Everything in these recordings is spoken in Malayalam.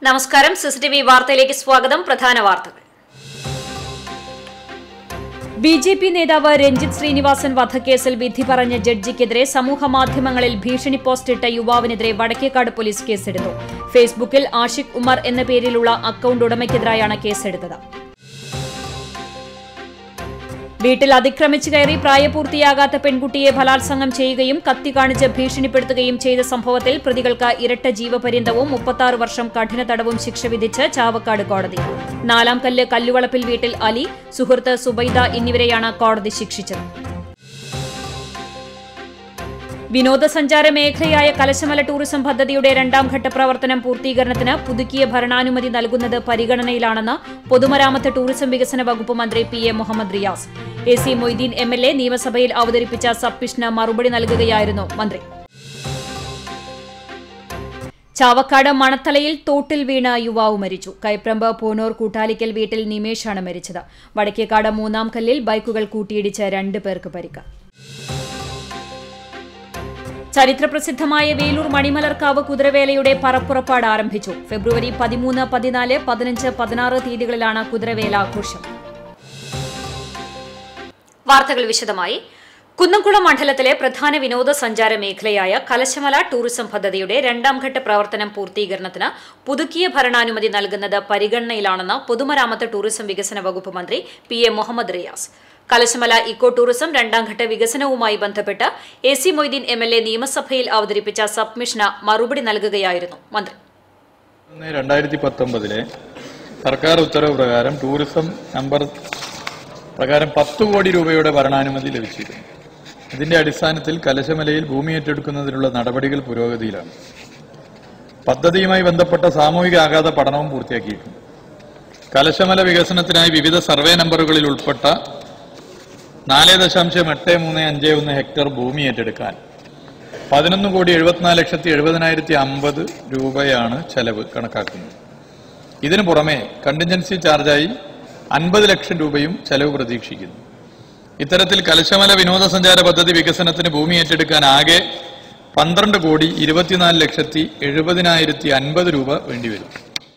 നമസ്കാരം സിസിടിവി വാർത്തയിലേക്ക് സ്വാഗതം പ്രധാന വാർത്തകൾ ബി ജെ പി നേതാവ് രഞ്ജിത്ത് ശ്രീനിവാസൻ വധക്കേസിൽ വിധി പറഞ്ഞ ജഡ്ജിക്കെതിരെ സമൂഹ മാധ്യമങ്ങളിൽ ഭീഷണി പോസ്റ്റിട്ട യുവാവിനെതിരെ വടക്കേക്കാട് പോലീസ് കേസെടുത്തു ഫേസ്ബുക്കിൽ ആഷിഖ് ഉമർ എന്ന പേരിലുള്ള അക്കൌണ്ട് ഉടമയ്ക്കെതിരായാണ് കേസെടുത്തത് വീട്ടിൽ അതിക്രമിച്ചു കയറി പ്രായപൂർത്തിയാകാത്ത പെൺകുട്ടിയെ ബലാത്സംഗം ചെയ്യുകയും കത്തി കാണിച്ച് ഭീഷണിപ്പെടുത്തുകയും ചെയ്ത സംഭവത്തിൽ പ്രതികൾക്ക് ഇരട്ട ജീവപര്യന്തവും മുപ്പത്താറ് വർഷം കഠിന തടവും ശിക്ഷ വിധിച്ച് ചാവക്കാട് കോടതി നാലാം കല്ല് കല്ലുവളപ്പിൽ വീട്ടിൽ അലി സുഹൃത്ത് സുബൈദ എന്നിവരെയാണ് കോടതി ശിക്ഷിച്ചത് വിനോദസഞ്ചാര മേഖലയായ കലശമല ടൂറിസം പദ്ധതിയുടെ രണ്ടാം ഘട്ട പ്രവർത്തനം പൂർത്തീകരണത്തിന് പുതുക്കിയ ഭരണാനുമതി നൽകുന്നത് പരിഗണനയിലാണെന്ന് പൊതുമരാമത്ത് ടൂറിസം വികസന വകുപ്പ് മന്ത്രി P A Muhammad Riyas A C Moideen M L A നിയമസഭയിൽ അവതരിപ്പിച്ച സബ്മിഷന് മറുപടി നൽകുകയായിരുന്നു മന്ത്രി ചാവക്കാട് മണത്തലയിൽ തോട്ടിൽ വീണ യുവാവ് മരിച്ചു കൈപ്രമ്പ് പൂനൂർ കൂട്ടാലിക്കൽ വീട്ടിൽ നിമേഷാണ് മരിച്ചത് വടക്കേക്കാട് മൂന്നാം കല്ലിൽ ബൈക്കുകൾ കൂട്ടിയിടിച്ച് രണ്ട് പേർക്ക് പരിക്ക് ചരിത്രപ്രസിദ്ധമായ വേലൂർ മണിമലർക്കാവ് കുതിരവേലയുടെ പറപ്പുറപ്പാട് ആരംഭിച്ചു ഫെബ്രുവരി പതിമൂന്ന് പതിനാല് പതിനഞ്ച് പതിനാറ് തീയതികളിലാണ് കുതിരവേല ആഘോഷം വാർത്തകൾ വിശദമായി കുന്നംകുളം മണ്ഡലത്തിലെ പ്രധാന വിനോദസഞ്ചാര മേഖലയായ കലശമല ടൂറിസം പദ്ധതിയുടെ രണ്ടാം ഘട്ട പ്രവർത്തനം പൂർത്തീകരണത്തിന് പുതുക്കിയ ഭരണാനുമതി നൽകുന്നത് പരിഗണനയിലാണെന്ന് പൊതുമരാമത്ത് ടൂറിസം വികസന വകുപ്പ് മന്ത്രി P A Muhammad Riyas Kalashamala eco tourism രണ്ടാംഘട്ട വികസനവുമായി ബന്ധപ്പെട്ട് A C Moideen M L A നിയമസഭയിൽ അവതരിപ്പിച്ച സബ്മിഷന് മറുപടി നൽകുകയായിരുന്നു മന്ത്രി ഒന്ന് രണ്ടായിരത്തി പത്തൊമ്പതിലെ സർക്കാർ ഉത്തരവ് പ്രകാരം ടൂറിസം നമ്പർ പ്രകാരം പത്ത് കോടി രൂപയുടെ ഭരണാനുമതി ലഭിച്ചിരുന്നു ഇതിന്റെ അടിസ്ഥാനത്തിൽ കലശമലയിൽ ഭൂമി ഏറ്റെടുക്കുന്നതിനുള്ള നടപടികൾ പുരോഗതിയിലാണ് പദ്ധതിയുമായി ബന്ധപ്പെട്ട സാമൂഹിക ആഘാത പഠനവും പൂർത്തിയാക്കിയിട്ടുണ്ട് കലശമല വികസനത്തിനായി വിവിധ സർവേ നമ്പറുകളിൽ ഉൾപ്പെട്ട നാല് ദശാംശം എട്ട് മൂന്ന് അഞ്ച് ഒന്ന് ഹെക്ടർ ഭൂമി ഏറ്റെടുക്കാൻ പതിനൊന്ന് കോടി എഴുപത്തിനാല് ലക്ഷത്തി എഴുപതിനായിരത്തി അമ്പത് രൂപയാണ് ചെലവ് കണക്കാക്കുന്നത് ഇതിനു പുറമെ കണ്ടിൻജൻസി ചാർജായി അൻപത് ലക്ഷം രൂപയും ചെലവ് പ്രതീക്ഷിക്കുന്നു ഇത്തരത്തിൽ കലശമല വിനോദസഞ്ചാര പദ്ധതി വികസനത്തിന് ഭൂമി ഏറ്റെടുക്കാൻ ആകെ പന്ത്രണ്ട് കോടി ഇരുപത്തിനാല് ലക്ഷത്തി എഴുപതിനായിരത്തി അൻപത് രൂപ വേണ്ടിവരും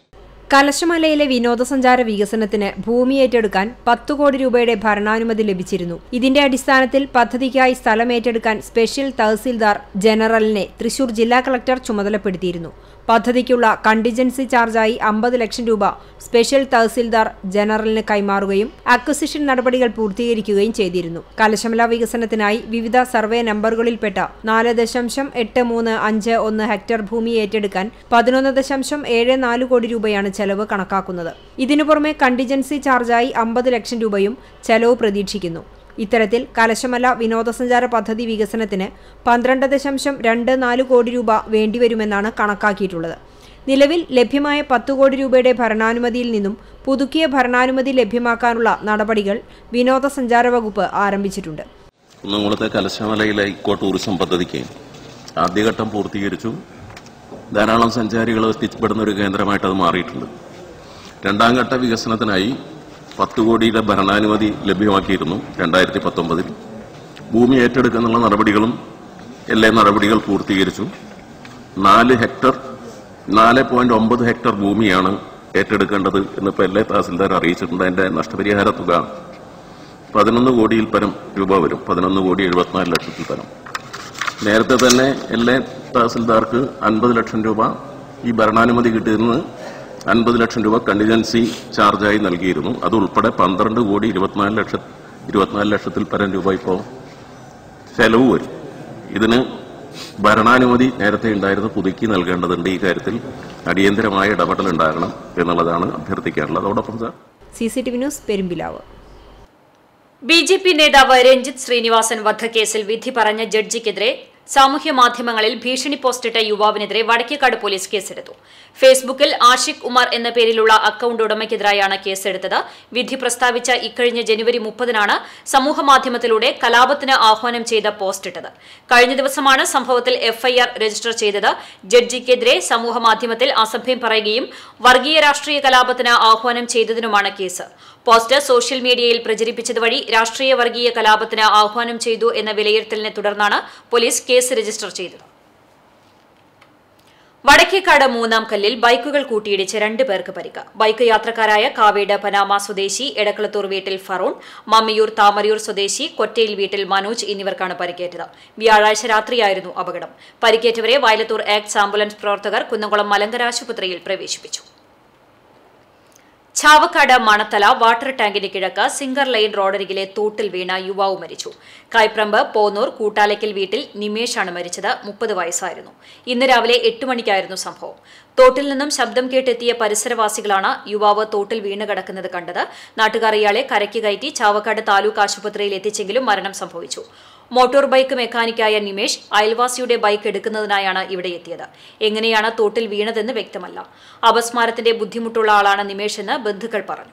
കലശമലയിലെ വിനോദസഞ്ചാര വികസനത്തിന് ഭൂമി ഏറ്റെടുക്കാൻ പത്തു കോടി രൂപയുടെ ഭരണാനുമതി ലഭിച്ചിരുന്നു ഇതിന്റെ അടിസ്ഥാനത്തിൽ പദ്ധതിക്കായി സ്ഥലം ഏറ്റെടുക്കാൻ സ്പെഷ്യൽ തഹസീൽദാർ ജനറലിനെ തൃശൂർ ജില്ലാ കളക്ടർ ചുമതലപ്പെടുത്തിയിരുന്നു പദ്ധതിക്കുള്ള കണ്ടിജൻസി ചാർജായി അമ്പത് ലക്ഷം രൂപ സ്പെഷ്യൽ തഹസീൽദാർ ജനറലിന് കൈമാറുകയും അക്വസിഷൻ നടപടികൾ പൂർത്തീകരിക്കുകയും ചെയ്തിരുന്നു കലശമല വികസനത്തിനായി വിവിധ സർവേ നമ്പറുകളിൽപ്പെട്ട നാല് ദശാംശം എട്ട് മൂന്ന് അഞ്ച് ഒന്ന് ഹെക്ടർ ഭൂമി ഏറ്റെടുക്കാൻ പതിനൊന്ന് ദശാംശം ഏഴ് നാല് കോടി രൂപയാണ് ചെലവ് കണക്കാക്കുന്നത് ഇതിനു പുറമെ കണ്ടിജൻസി ചാർജായി അമ്പത് ലക്ഷം രൂപയും ചെലവ് പ്രതീക്ഷിക്കുന്നു ഇത്തരത്തിൽ കലശമല വിനോദസഞ്ചാര പദ്ധതി വികസനത്തിന് പന്ത്രണ്ട് ദശാംശം രണ്ട് നാല് കോടി രൂപ വേണ്ടിവരുമെന്നാണ് കണക്കാക്കിയിട്ടുള്ളത് നിലവിൽ ലഭ്യമായ പത്തു കോടി രൂപയുടെ ഭരണാനുമതിയിൽ നിന്നും പുതുക്കിയ ഭരണാനുമതി ലഭ്യമാക്കാനുള്ള നടപടികൾ വിനോദസഞ്ചാര വകുപ്പ് ആരംഭിച്ചിട്ടുണ്ട് കുന്നംകുളത്തെ കലശമലയിലെ ഇക്കോ ടൂറിസം പദ്ധതിക്ക് ആദ്യഘട്ടം പൂർത്തീകരിച്ചു ധാരാളം സഞ്ചാരികൾ എത്തിപ്പെടുന്ന ഒരു കേന്ദ്രമായിട്ട് അത് മാറിയിട്ടുണ്ട് രണ്ടാം ഘട്ട വികസനത്തിനായി പത്ത് കോടിയുടെ ഭരണാനുമതി ലഭ്യമാക്കിയിരുന്നു രണ്ടായിരത്തി പത്തൊമ്പതിൽ ഭൂമി ഏറ്റെടുക്കാനുള്ള നടപടികളും എല്ലാ നടപടികൾ പൂർത്തീകരിച്ചു നാല് ഹെക്ടർ നാല് പോയിന്റ് ഒമ്പത് ഹെക്ടർ ഭൂമിയാണ് ഏറ്റെടുക്കേണ്ടത് എന്നിപ്പോൾ എല്ലാ തഹസിൽദാർ അറിയിച്ചിട്ടുണ്ട് അതിന്റെ നഷ്ടപരിഹാര തുക പതിനൊന്ന് കോടിയിൽ പരം രൂപ വരും പതിനൊന്ന് കോടി എഴുപത്തിനാല് ലക്ഷത്തിൽ പരം നേരത്തെ തന്നെ എല്ലാ തഹസിൽദാർക്ക് അൻപത് ലക്ഷം രൂപ ഈ ഭരണാനുമതി കിട്ടിയിരുന്നത് അൻപത് ലക്ഷം രൂപ കണ്ടിജൻസി ചാർജായി നൽകിയിരുന്നു അത് ഉൾപ്പെടെ പന്ത്രണ്ട് കോടി ഇരുപത്തിനാല് ലക്ഷ ഇരുപത്തിനാല് ലക്ഷത്തിൽ പരം രൂപ ഇപ്പോൾ ചെലവ് വരും ഇതിന് ഭരണാനുമതി നേരത്തെ ഉണ്ടായിരുന്നത് പുതുക്കി നൽകേണ്ടതുണ്ട് ഈ കാര്യത്തിൽ അടിയന്തരമായ ഇടപെടൽ ഉണ്ടാകണം എന്നുള്ളതാണ് അഭ്യർത്ഥിക്കാനുള്ളത് അതോടൊപ്പം sir C C T V news Perumpilavu B J P നേതാവ് രഞ്ജിത്ത് ശ്രീനിവാസൻ വധക്കേസിൽ വിധി പറഞ്ഞ ജഡ്ജിക്കെതിരെ സാമൂഹ്യ മാധ്യമങ്ങളിൽ ഭീഷണി പോസ്റ്റിട്ട യുവാവിനെതിരെ വടക്കേക്കാട് പോലീസ് കേസെടുത്തു ഫേസ്ബുക്കിൽ ആഷിഖ് ഉമർ എന്ന പേരിലുള്ള അക്കൌണ്ട് ഉടമയ്ക്കെതിരായാണ് കേസെടുത്തത് വിധി പ്രസ്താവിച്ച ഇക്കഴിഞ്ഞ ജനുവരി മുപ്പതിനാണ് സമൂഹമാധ്യമത്തിലൂടെ കലാപത്തിന് ആഹ്വാനം ചെയ്ത പോസ്റ്റ് ഇട്ടത് കഴിഞ്ഞ ദിവസമാണ് സംഭവത്തിൽ എഫ്ഐആർ രജിസ്റ്റർ ചെയ്തത് ജഡ്ജിക്കെതിരെ സമൂഹമാധ്യമത്തിൽ അസഭ്യം പറയുകയും വർഗീയ രാഷ്ട്രീയ കലാപത്തിന് ആഹ്വാനം ചെയ്തതിനുമാണ് കേസ് പോസ്റ്റ് സോഷ്യൽ മീഡിയയിൽ പ്രചരിപ്പിച്ചത് വഴി രാഷ്ട്രീയ വർഗീയ കലാപത്തിന് ആഹ്വാനം ചെയ്തു എന്ന വിലയിരുത്തലിനെ തുടർന്നാണ് പോലീസ് കേസ് രജിസ്റ്റർ ചെയ്തത് വടക്കേക്കാട് മൂന്നാം കല്ലിൽ ബൈക്കുകൾ കൂട്ടിയിടിച്ച് രണ്ട് പേർക്ക് പരിക്ക് ബൈക്ക് യാത്രക്കാരായ കാവേട് പനാമ സ്വദേശി എടക്കളത്തൂർ വീട്ടിൽ ഫറൂൺ മമ്മിയൂർ താമരയൂർ സ്വദേശി കൊറ്റയിൽ വീട്ടിൽ മനോജ് എന്നിവർക്കാണ് പരിക്കേറ്റത് വ്യാഴാഴ്ച രാത്രിയായിരുന്നു അപകടം പരിക്കേറ്റവരെ വയലത്തൂർ ആക്ട്സ് ആംബുലൻസ് പ്രവർത്തകർ കുന്നംകുളം മലങ്കര ആശുപത്രിയിൽ പ്രവേശിപ്പിച്ചു ചാവക്കാട് മണത്തല വാട്ടർ ടാങ്കിന് കിഴക്ക് സിംഗർ ലൈൻ റോഡരികിലെ തോട്ടിൽ വീണ യുവാവ് മരിച്ചു കൈപ്രമ്പ് പോന്നൂർ കൂട്ടാലയ്ക്കൽ വീട്ടിൽ നിമേഷാണ് മരിച്ചത് മുപ്പത് വയസ്സായിരുന്നു ഇന്ന് രാവിലെ എട്ട് മണിക്കായിരുന്നു സംഭവം തോട്ടിൽ നിന്നും ശബ്ദം കേട്ടെത്തിയ പരിസരവാസികളാണ് യുവാവ് തോട്ടിൽ വീണ് കിടക്കുന്നത് കണ്ടത് നാട്ടുകാർ ഇയാളെ കരയ്ക്ക് കയറ്റി ചാവക്കാട് താലൂക്ക് ആശുപത്രിയിൽ എത്തിച്ചെങ്കിലും മരണം സംഭവിച്ചു മോട്ടോർ ബൈക്ക് മെക്കാനിക്കായ നിമേഷ് അയൽവാസിയുടെ ബൈക്ക് എടുക്കുന്നതിനായാണ് ഇവിടെ എത്തിയത് എങ്ങനെയാണ് തോട്ടിൽ വീണതെന്ന് വ്യക്തമല്ല അപസ്മാരത്തിന്റെ ബുദ്ധിമുട്ടുള്ള ആളാണ് നിമേഷ് എന്ന് ബന്ധുക്കൾ പറഞ്ഞു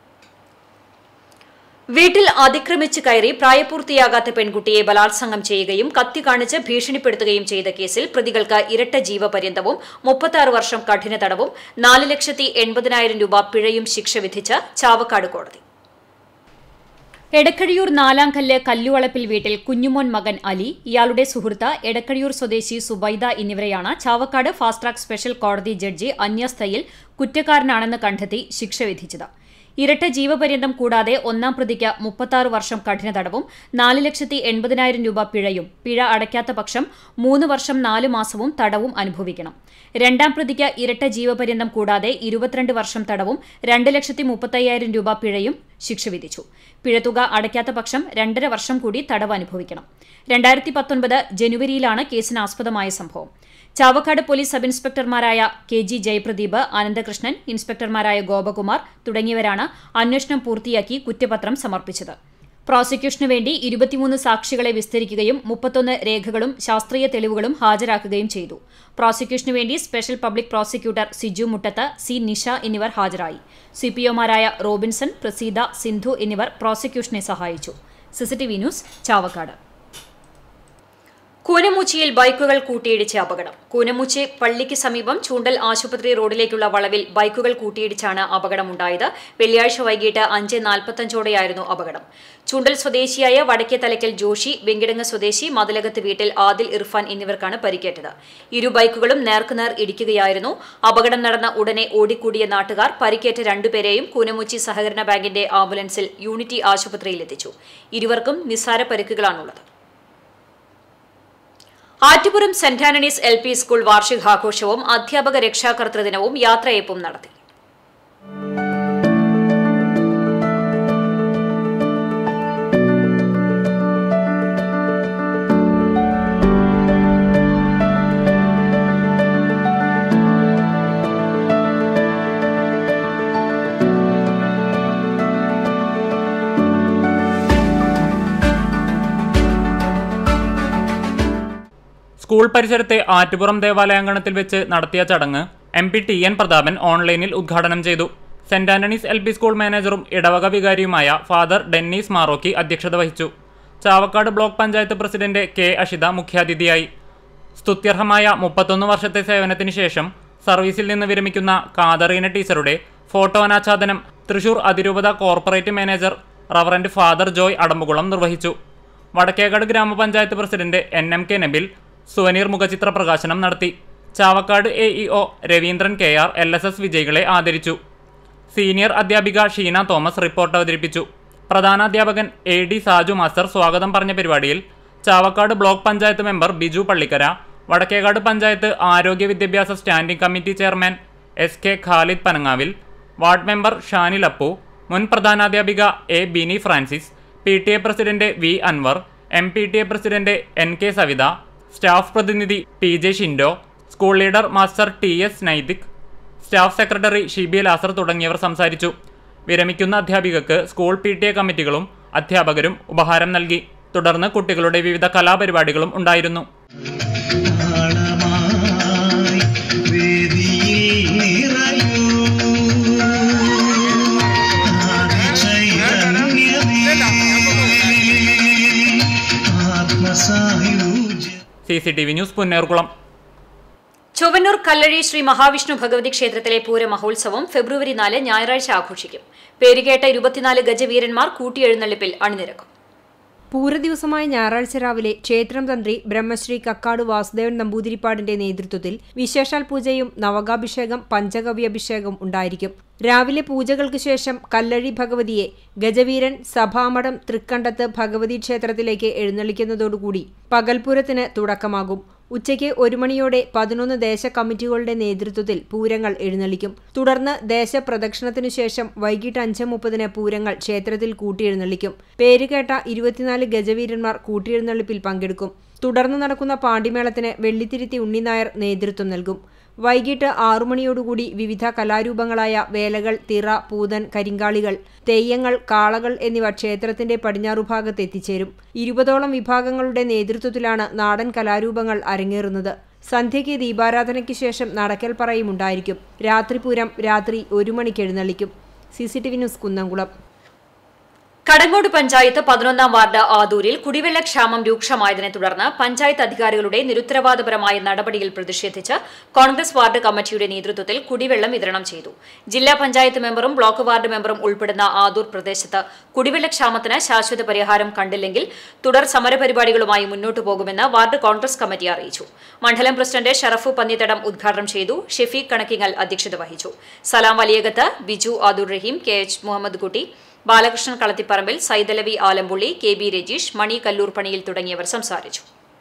വീട്ടിൽ അതിക്രമിച്ച് കയറി പ്രായപൂർത്തിയാകാത്ത പെൺകുട്ടിയെ ബലാത്സംഗം ചെയ്യുകയും കത്തി കാണിച്ച് ഭീഷണിപ്പെടുത്തുകയും ചെയ്ത കേസിൽ പ്രതികൾക്ക് ഇരട്ട ജീവപര്യന്തവും മുപ്പത്തി വർഷം കഠിന തടവും നാല് ലക്ഷത്തി എൺപതിനായിരം രൂപ പിഴയും ശിക്ഷ വിധിച്ച് ചാവക്കാട് കോടതി എടക്കഴിയൂർ നാലാംകല്ല് കല്ലുവളപ്പിൽ വീട്ടിൽ കുഞ്ഞുമോൻ മകൻ അലി ഇയാളുടെ സുഹൃത്ത് എടക്കഴിയൂർ സ്വദേശി സുബൈദ എന്നിവരെയാണ് ചാവക്കാട് ഫാസ്റ്റ് ട്രാക്ക് സ്പെഷ്യൽ കോടതി ജഡ്ജി അന്യസ്ഥയിൽ കുറ്റക്കാരനാണെന്ന് കണ്ടെത്തി ശിക്ഷ വിധിച്ചത് ഇരട്ട ജീവപര്യന്തം കൂടാതെ ഒന്നാം പ്രതിക്ക് മുപ്പത്താറ് വർഷം കഠിന തടവും നാല് ലക്ഷത്തി എൺപതിനായിരം രൂപ പിഴയും പിഴ അടയ്ക്കാത്ത പക്ഷം മൂന്ന് വർഷം നാല് മാസവും തടവും അനുഭവിക്കണം രണ്ടാം പ്രതിക്ക് ഇരട്ട ജീവപര്യന്തം കൂടാതെ ഇരുപത്തിരണ്ട് വർഷം തടവും രണ്ട് ലക്ഷത്തി മുപ്പത്തയ്യായിരം രൂപ പിഴയും ശിക്ഷ വിധിച്ചു പിഴത്തുക അടയ്ക്കാത്ത പക്ഷം രണ്ടര വർഷം കൂടി തടവ് അനുഭവിക്കണം രണ്ടായിരത്തി പത്തൊൻപത് ജനുവരിയിലാണ് കേസിന് ആസ്പദമായ സംഭവം ചാവക്കാട് പോലീസ് സബ് ഇൻസ്പെക്ടർമാരായ കെ ജി ജയപ്രദീപ് ആനന്ദകൃഷ്ണൻ ഇൻസ്പെക്ടർമാരായ ഗോപകുമാർ തുടങ്ങിയവരാണ് അന്വേഷണം പൂർത്തിയാക്കി കുറ്റപത്രം സമർപ്പിച്ചത് പ്രോസിക്യൂഷനു വേണ്ടി ഇരുപത്തിമൂന്ന് സാക്ഷികളെ വിസ്തരിക്കുകയും മുപ്പത്തൊന്ന് രേഖകളും ശാസ്ത്രീയ തെളിവുകളും ഹാജരാക്കുകയും ചെയ്തു പ്രോസിക്യൂഷനു വേണ്ടി special public prosecutor Siju Muttath C Nisha എന്നിവർ ഹാജരായി സിപിഒമാരായ റോബിൻസൺ പ്രസീത സിന്ധു എന്നിവർ പ്രോസിക്യൂഷനെ സഹായിച്ചു സിസിടിവി ന്യൂസ് ചാവക്കാട് കൂനമുച്ചിയിൽ ബൈക്കുകൾ കൂട്ടിയിടിച്ച് അപകടം കൂനമുച്ചി പള്ളിക്ക് സമീപം ചൂണ്ടൽ ആശുപത്രി റോഡിലേക്കുള്ള വളവിൽ ബൈക്കുകൾ കൂട്ടിയിടിച്ചാണ് അപകടമുണ്ടായത് വെള്ളിയാഴ്ച വൈകിട്ട് അഞ്ച് നാൽപ്പത്തഞ്ചോടെയായിരുന്നു അപകടം ചൂണ്ടൽ സ്വദേശിയായ വടക്കേ തലയ്ക്കൽ ജോഷി വെങ്കിടങ്ങ് സ്വദേശി മതിലകത്ത് വീട്ടിൽ ആദിൽ ഇർഫാൻ എന്നിവർക്കാണ് പരിക്കേറ്റത് ഇരു ബൈക്കുകളും നേർക്കുനേർ ഇടിക്കുകയായിരുന്നു അപകടം നടന്ന ഉടനെ ഓടിക്കൂടിയ നാട്ടുകാർ പരിക്കേറ്റ രണ്ടുപേരെയും കൂനമുച്ചി സഹകരണ ബാങ്കിന്റെ ആംബുലൻസിൽ യൂണിറ്റി ആശുപത്രിയിൽ എത്തിച്ചു ഇരുവർക്കും നിസ്സാര പരിക്കുകളാണുള്ളത് Attupuram saint Antony's L P school വാർഷികാഘോഷവും അധ്യാപക രക്ഷാകർതൃ ദിനവും യാത്രയയപ്പും നടത്തി സ്കൂൾ പരിസരത്തെ ആറ്റുപുറം ദേവാലയാങ്കണത്തിൽ വെച്ച് നടത്തിയ ചടങ്ങ് M P T N Prathapan ഓൺലൈനിൽ ഉദ്ഘാടനം ചെയ്തു saint Antony's L P school മാനേജറും ഇടവക വികാരിയുമായ ഫാദർ ഡെന്നീസ് മാറോക്കി അധ്യക്ഷത വഹിച്ചു Chavakkad block panchayat president K Ashitha മുഖ്യാതിഥിയായി സ്തുത്യർഹമായ മുപ്പത്തൊന്ന് വർഷത്തെ സേവനത്തിന് ശേഷം സർവീസിൽ നിന്ന് വിരമിക്കുന്ന കാതറീന ടീച്ചറുടെ ഫോട്ടോ അനാച്ഛാദനം തൃശൂർ അതിരൂപത corporate manager reverend father Joy Adambukulam നിർവഹിച്ചു Vadakkekad gramapanchayat president N M K Nabil souvenir മുഖചിത്ര പ്രകാശനം നടത്തി Chavakkad A E O Raveendran K R L S S വിജയികളെ ആദരിച്ചു സീനിയർ അധ്യാപിക ഷീന തോമസ് റിപ്പോർട്ട് അവതരിപ്പിച്ചു പ്രധാനാധ്യാപകൻ എ ഡി സാജു മാസ്റ്റർ സ്വാഗതം പറഞ്ഞ പരിപാടിയിൽ ചാവക്കാട് ബ്ലോക്ക് പഞ്ചായത്ത് മെമ്പർ ബിജു പള്ളിക്കര വടക്കേക്കാട് പഞ്ചായത്ത് ആരോഗ്യ വിദ്യാഭ്യാസ standing committee chairman S K Khalid Panangavil ward member Shanil Appu മുൻ പ്രധാനാധ്യാപിക A Bini Francis P T A president V Anwar M P T A president N K Savitha staff പ്രതിനിധി P J Shindo school leader master T S Naithik staff secretary Shibi Lazar തുടങ്ങിയവർ സംസാരിച്ചു വിരമിക്കുന്ന അധ്യാപികക്ക് സ്കൂൾ പി ടി എ കമ്മിറ്റികളും അധ്യാപകരും ഉപഹാരം നൽകി തുടർന്ന് കുട്ടികളുടെ വിവിധ കലാപരിപാടികളും ഉണ്ടായിരുന്നു താളമായി വേദിയിൽ നിറയൂ ചൈതന്യമേ ആത്മസായുജ്യ C C T V news Punnerkulam Chowwannur Kallazhi Shri Mahavishnu Bhagavathi ക്ഷേത്രത്തിലെ പൂര മഹോത്സവം ഫെബ്രുവരി നാല് ഞായറാഴ്ച ആഘോഷിക്കും പേരുകേട്ട ഇരുപത്തിനാല് ഗജവീരന്മാർ കൂട്ടിയെഴുന്നള്ളിപ്പിൽ അണിനിരക്കും പൂരദിവസമായ ഞായറാഴ്ച രാവിലെ ക്ഷേത്രം തന്ത്രി ബ്രഹ്മശ്രീ കക്കാട് വാസുദേവൻ നമ്പൂതിരിപ്പാടിന്റെ നേതൃത്വത്തിൽ വിശേഷാൽ പൂജയും നവകാഭിഷേകം പഞ്ചഗവ്യാഭിഷേകം ഉണ്ടായിരിക്കും രാവിലെ പൂജകൾക്ക് ശേഷം കല്ലഴി ഭഗവതിയെ ഗജവീരൻ സഭാമഠം തൃക്കണ്ടത്ത് ഭഗവതി ക്ഷേത്രത്തിലേക്ക് എഴുന്നള്ളിക്കുന്നതോടുകൂടി പകൽപൂരത്തിന് തുടക്കമാകും ഉച്ചയ്ക്ക് ഒരു മണിയോടെ പതിനൊന്ന് ദേശ കമ്മിറ്റികളുടെ നേതൃത്വത്തിൽ പൂരങ്ങൾ എഴുന്നള്ളിക്കും തുടർന്ന് ദേശപ്രദക്ഷിണത്തിനു ശേഷം വൈകിട്ട് അഞ്ച് മുപ്പതിന് പൂരങ്ങൾ ക്ഷേത്രത്തിൽ കൂട്ടിയെഴുന്നള്ളിക്കും പേരുകേട്ട ഇരുപത്തിനാല് ഗജവീരന്മാർ കൂട്ടിയെഴുന്നള്ളിപ്പിൽ പങ്കെടുക്കും തുടർന്ന് നടക്കുന്ന പാണ്ടിമേളത്തിന് വെള്ളിത്തിരുത്തി ഉണ്ണിനായർ നേതൃത്വം നൽകും വൈകിട്ട് ആറുമണിയോടുകൂടി വിവിധ കലാരൂപങ്ങളായ വേലകൾ തിറ പൂതൻ കരിങ്കാളികൾ തെയ്യങ്ങൾ കാളകൾ എന്നിവ ക്ഷേത്രത്തിന്റെ പടിഞ്ഞാറുഭാഗത്ത് എത്തിച്ചേരും ഇരുപതോളം വിഭാഗങ്ങളുടെ നേതൃത്വത്തിലാണ് നാടൻ കലാരൂപങ്ങൾ അരങ്ങേറുന്നത് സന്ധ്യയ്ക്ക് ദീപാരാധനയ്ക്ക് ശേഷം നടക്കൽ പറയും ഉണ്ടായിരിക്കും രാത്രിപൂരം രാത്രി ഒരു മണിക്ക് എഴുന്നള്ളിക്കും C C T V news Kunnamkulam Kadangode panchayat പതിനൊന്നാം വാർഡ് ആദൂരിൽ കുടിവെള്ളക്ഷാമം രൂക്ഷമായതിനെ തുടർന്ന് പഞ്ചായത്ത് അധികാരികളുടെ നിരുത്തരവാദപരമായ നടപടിയിൽ പ്രതിഷേധിച്ച് കോൺഗ്രസ് വാർഡ് കമ്മിറ്റിയുടെ നേതൃത്വത്തിൽ കുടിവെള്ളം വിതരണം ചെയ്തു ജില്ലാ പഞ്ചായത്ത് മെമ്പറും ബ്ലോക്ക് വാർഡ് മെമ്പറും ഉൾപ്പെടുന്ന ആദൂർ പ്രദേശത്ത് കുടിവെള്ളക്ഷാമത്തിന് ശാശ്വത പരിഹാരം കണ്ടില്ലെങ്കിൽ തുടർ സമരപരിപാടികളുമായി മുന്നോട്ടു പോകുമെന്ന് വാർഡ് കോൺഗ്രസ് കമ്മിറ്റി അറിയിച്ചു മണ്ഡലം പ്രസിഡന്റ് ഷറഫു പന്നിത്തടം ഉദ്ഘാടനം ചെയ്തു ഷെഫീഖ് കണക്കിങ്ങൽ അധ്യക്ഷത വഹിച്ചു Salam Valiyakath Biju Adur Raheem K H Muhammad Kutty Balakrishnan Kalathiparambil Saithalavi Alampulli K B Rajeesh Mani Kallur Paniyil തുടങ്ങിയവർ സംസാരിച്ചു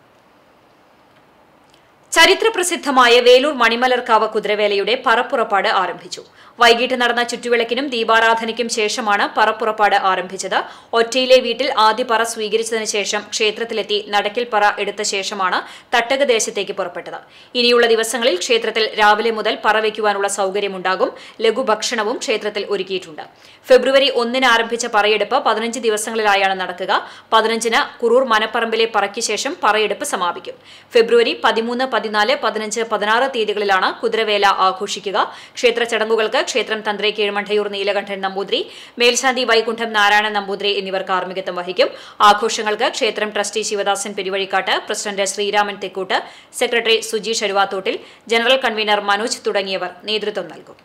ചരിത്രപ്രസിദ്ധമായ വേലൂർ മണിമലർക്കാവ് കുതിരവേലയുടെ പറപ്പുറപ്പാട് ആരംഭിച്ചു വൈകിട്ട് നടന്ന ചുറ്റുവിളക്കിനും ദീപാരാധനയ്ക്കും ശേഷമാണ് പറപ്പുറപ്പാട് ആരംഭിച്ചത് ഒറ്റയിലെ വീട്ടിൽ ആദ്യ പറ സ്വീകരിച്ചതിന് ശേഷം ക്ഷേത്രത്തിലെത്തി നടക്കിൽ പറ എടുത്ത ശേഷമാണ് തട്ടക ദേശത്തേക്ക് പുറപ്പെട്ടത് ഇനിയുള്ള ദിവസങ്ങളിൽ ക്ഷേത്രത്തിൽ രാവിലെ മുതൽ പറ വയ്ക്കുവാനുള്ള സൗകര്യമുണ്ടാകും ലഘുഭക്ഷണവും ക്ഷേത്രത്തിൽ ഒരുക്കിയിട്ടുണ്ട് ഫെബ്രുവരി ഒന്നിന് ആരംഭിച്ച പറയെടുപ്പ് പതിനഞ്ച് ദിവസങ്ങളിലായാണ് നടക്കുക പതിനഞ്ചിന് കുറൂർ മനപ്പറമ്പിലെ പറയ്ക്ക് ശേഷം പറയെടുപ്പ് സമാപിക്കും ഫെബ്രുവരി പതിമൂന്ന് പതിനാല് പതിനഞ്ച് പതിനാറ് തീയതികളിലാണ് കുതിരവേല ആഘോഷിക്കുക ക്ഷേത്ര ചടങ്ങുകൾക്ക് ക്ഷേത്രം തന്ത്രി കീഴ്മഠയൂർ നീലകണ്ഠൻ നമ്പൂതിരി മേൽശാന്തി വൈകുണ്ഠം നാരായണൻ നമ്പൂതിരി എന്നിവർ കാർമ്മികത്വം വഹിക്കും ആഘോഷങ്ങൾക്ക് ക്ഷേത്രം trustee Sivadasan Peruvazhikkattu president Sreeraman Thekkoot secretary Sujeesh Aruvathottil general convener Manoj തുടങ്ങിയവർ നേതൃത്വം നൽകും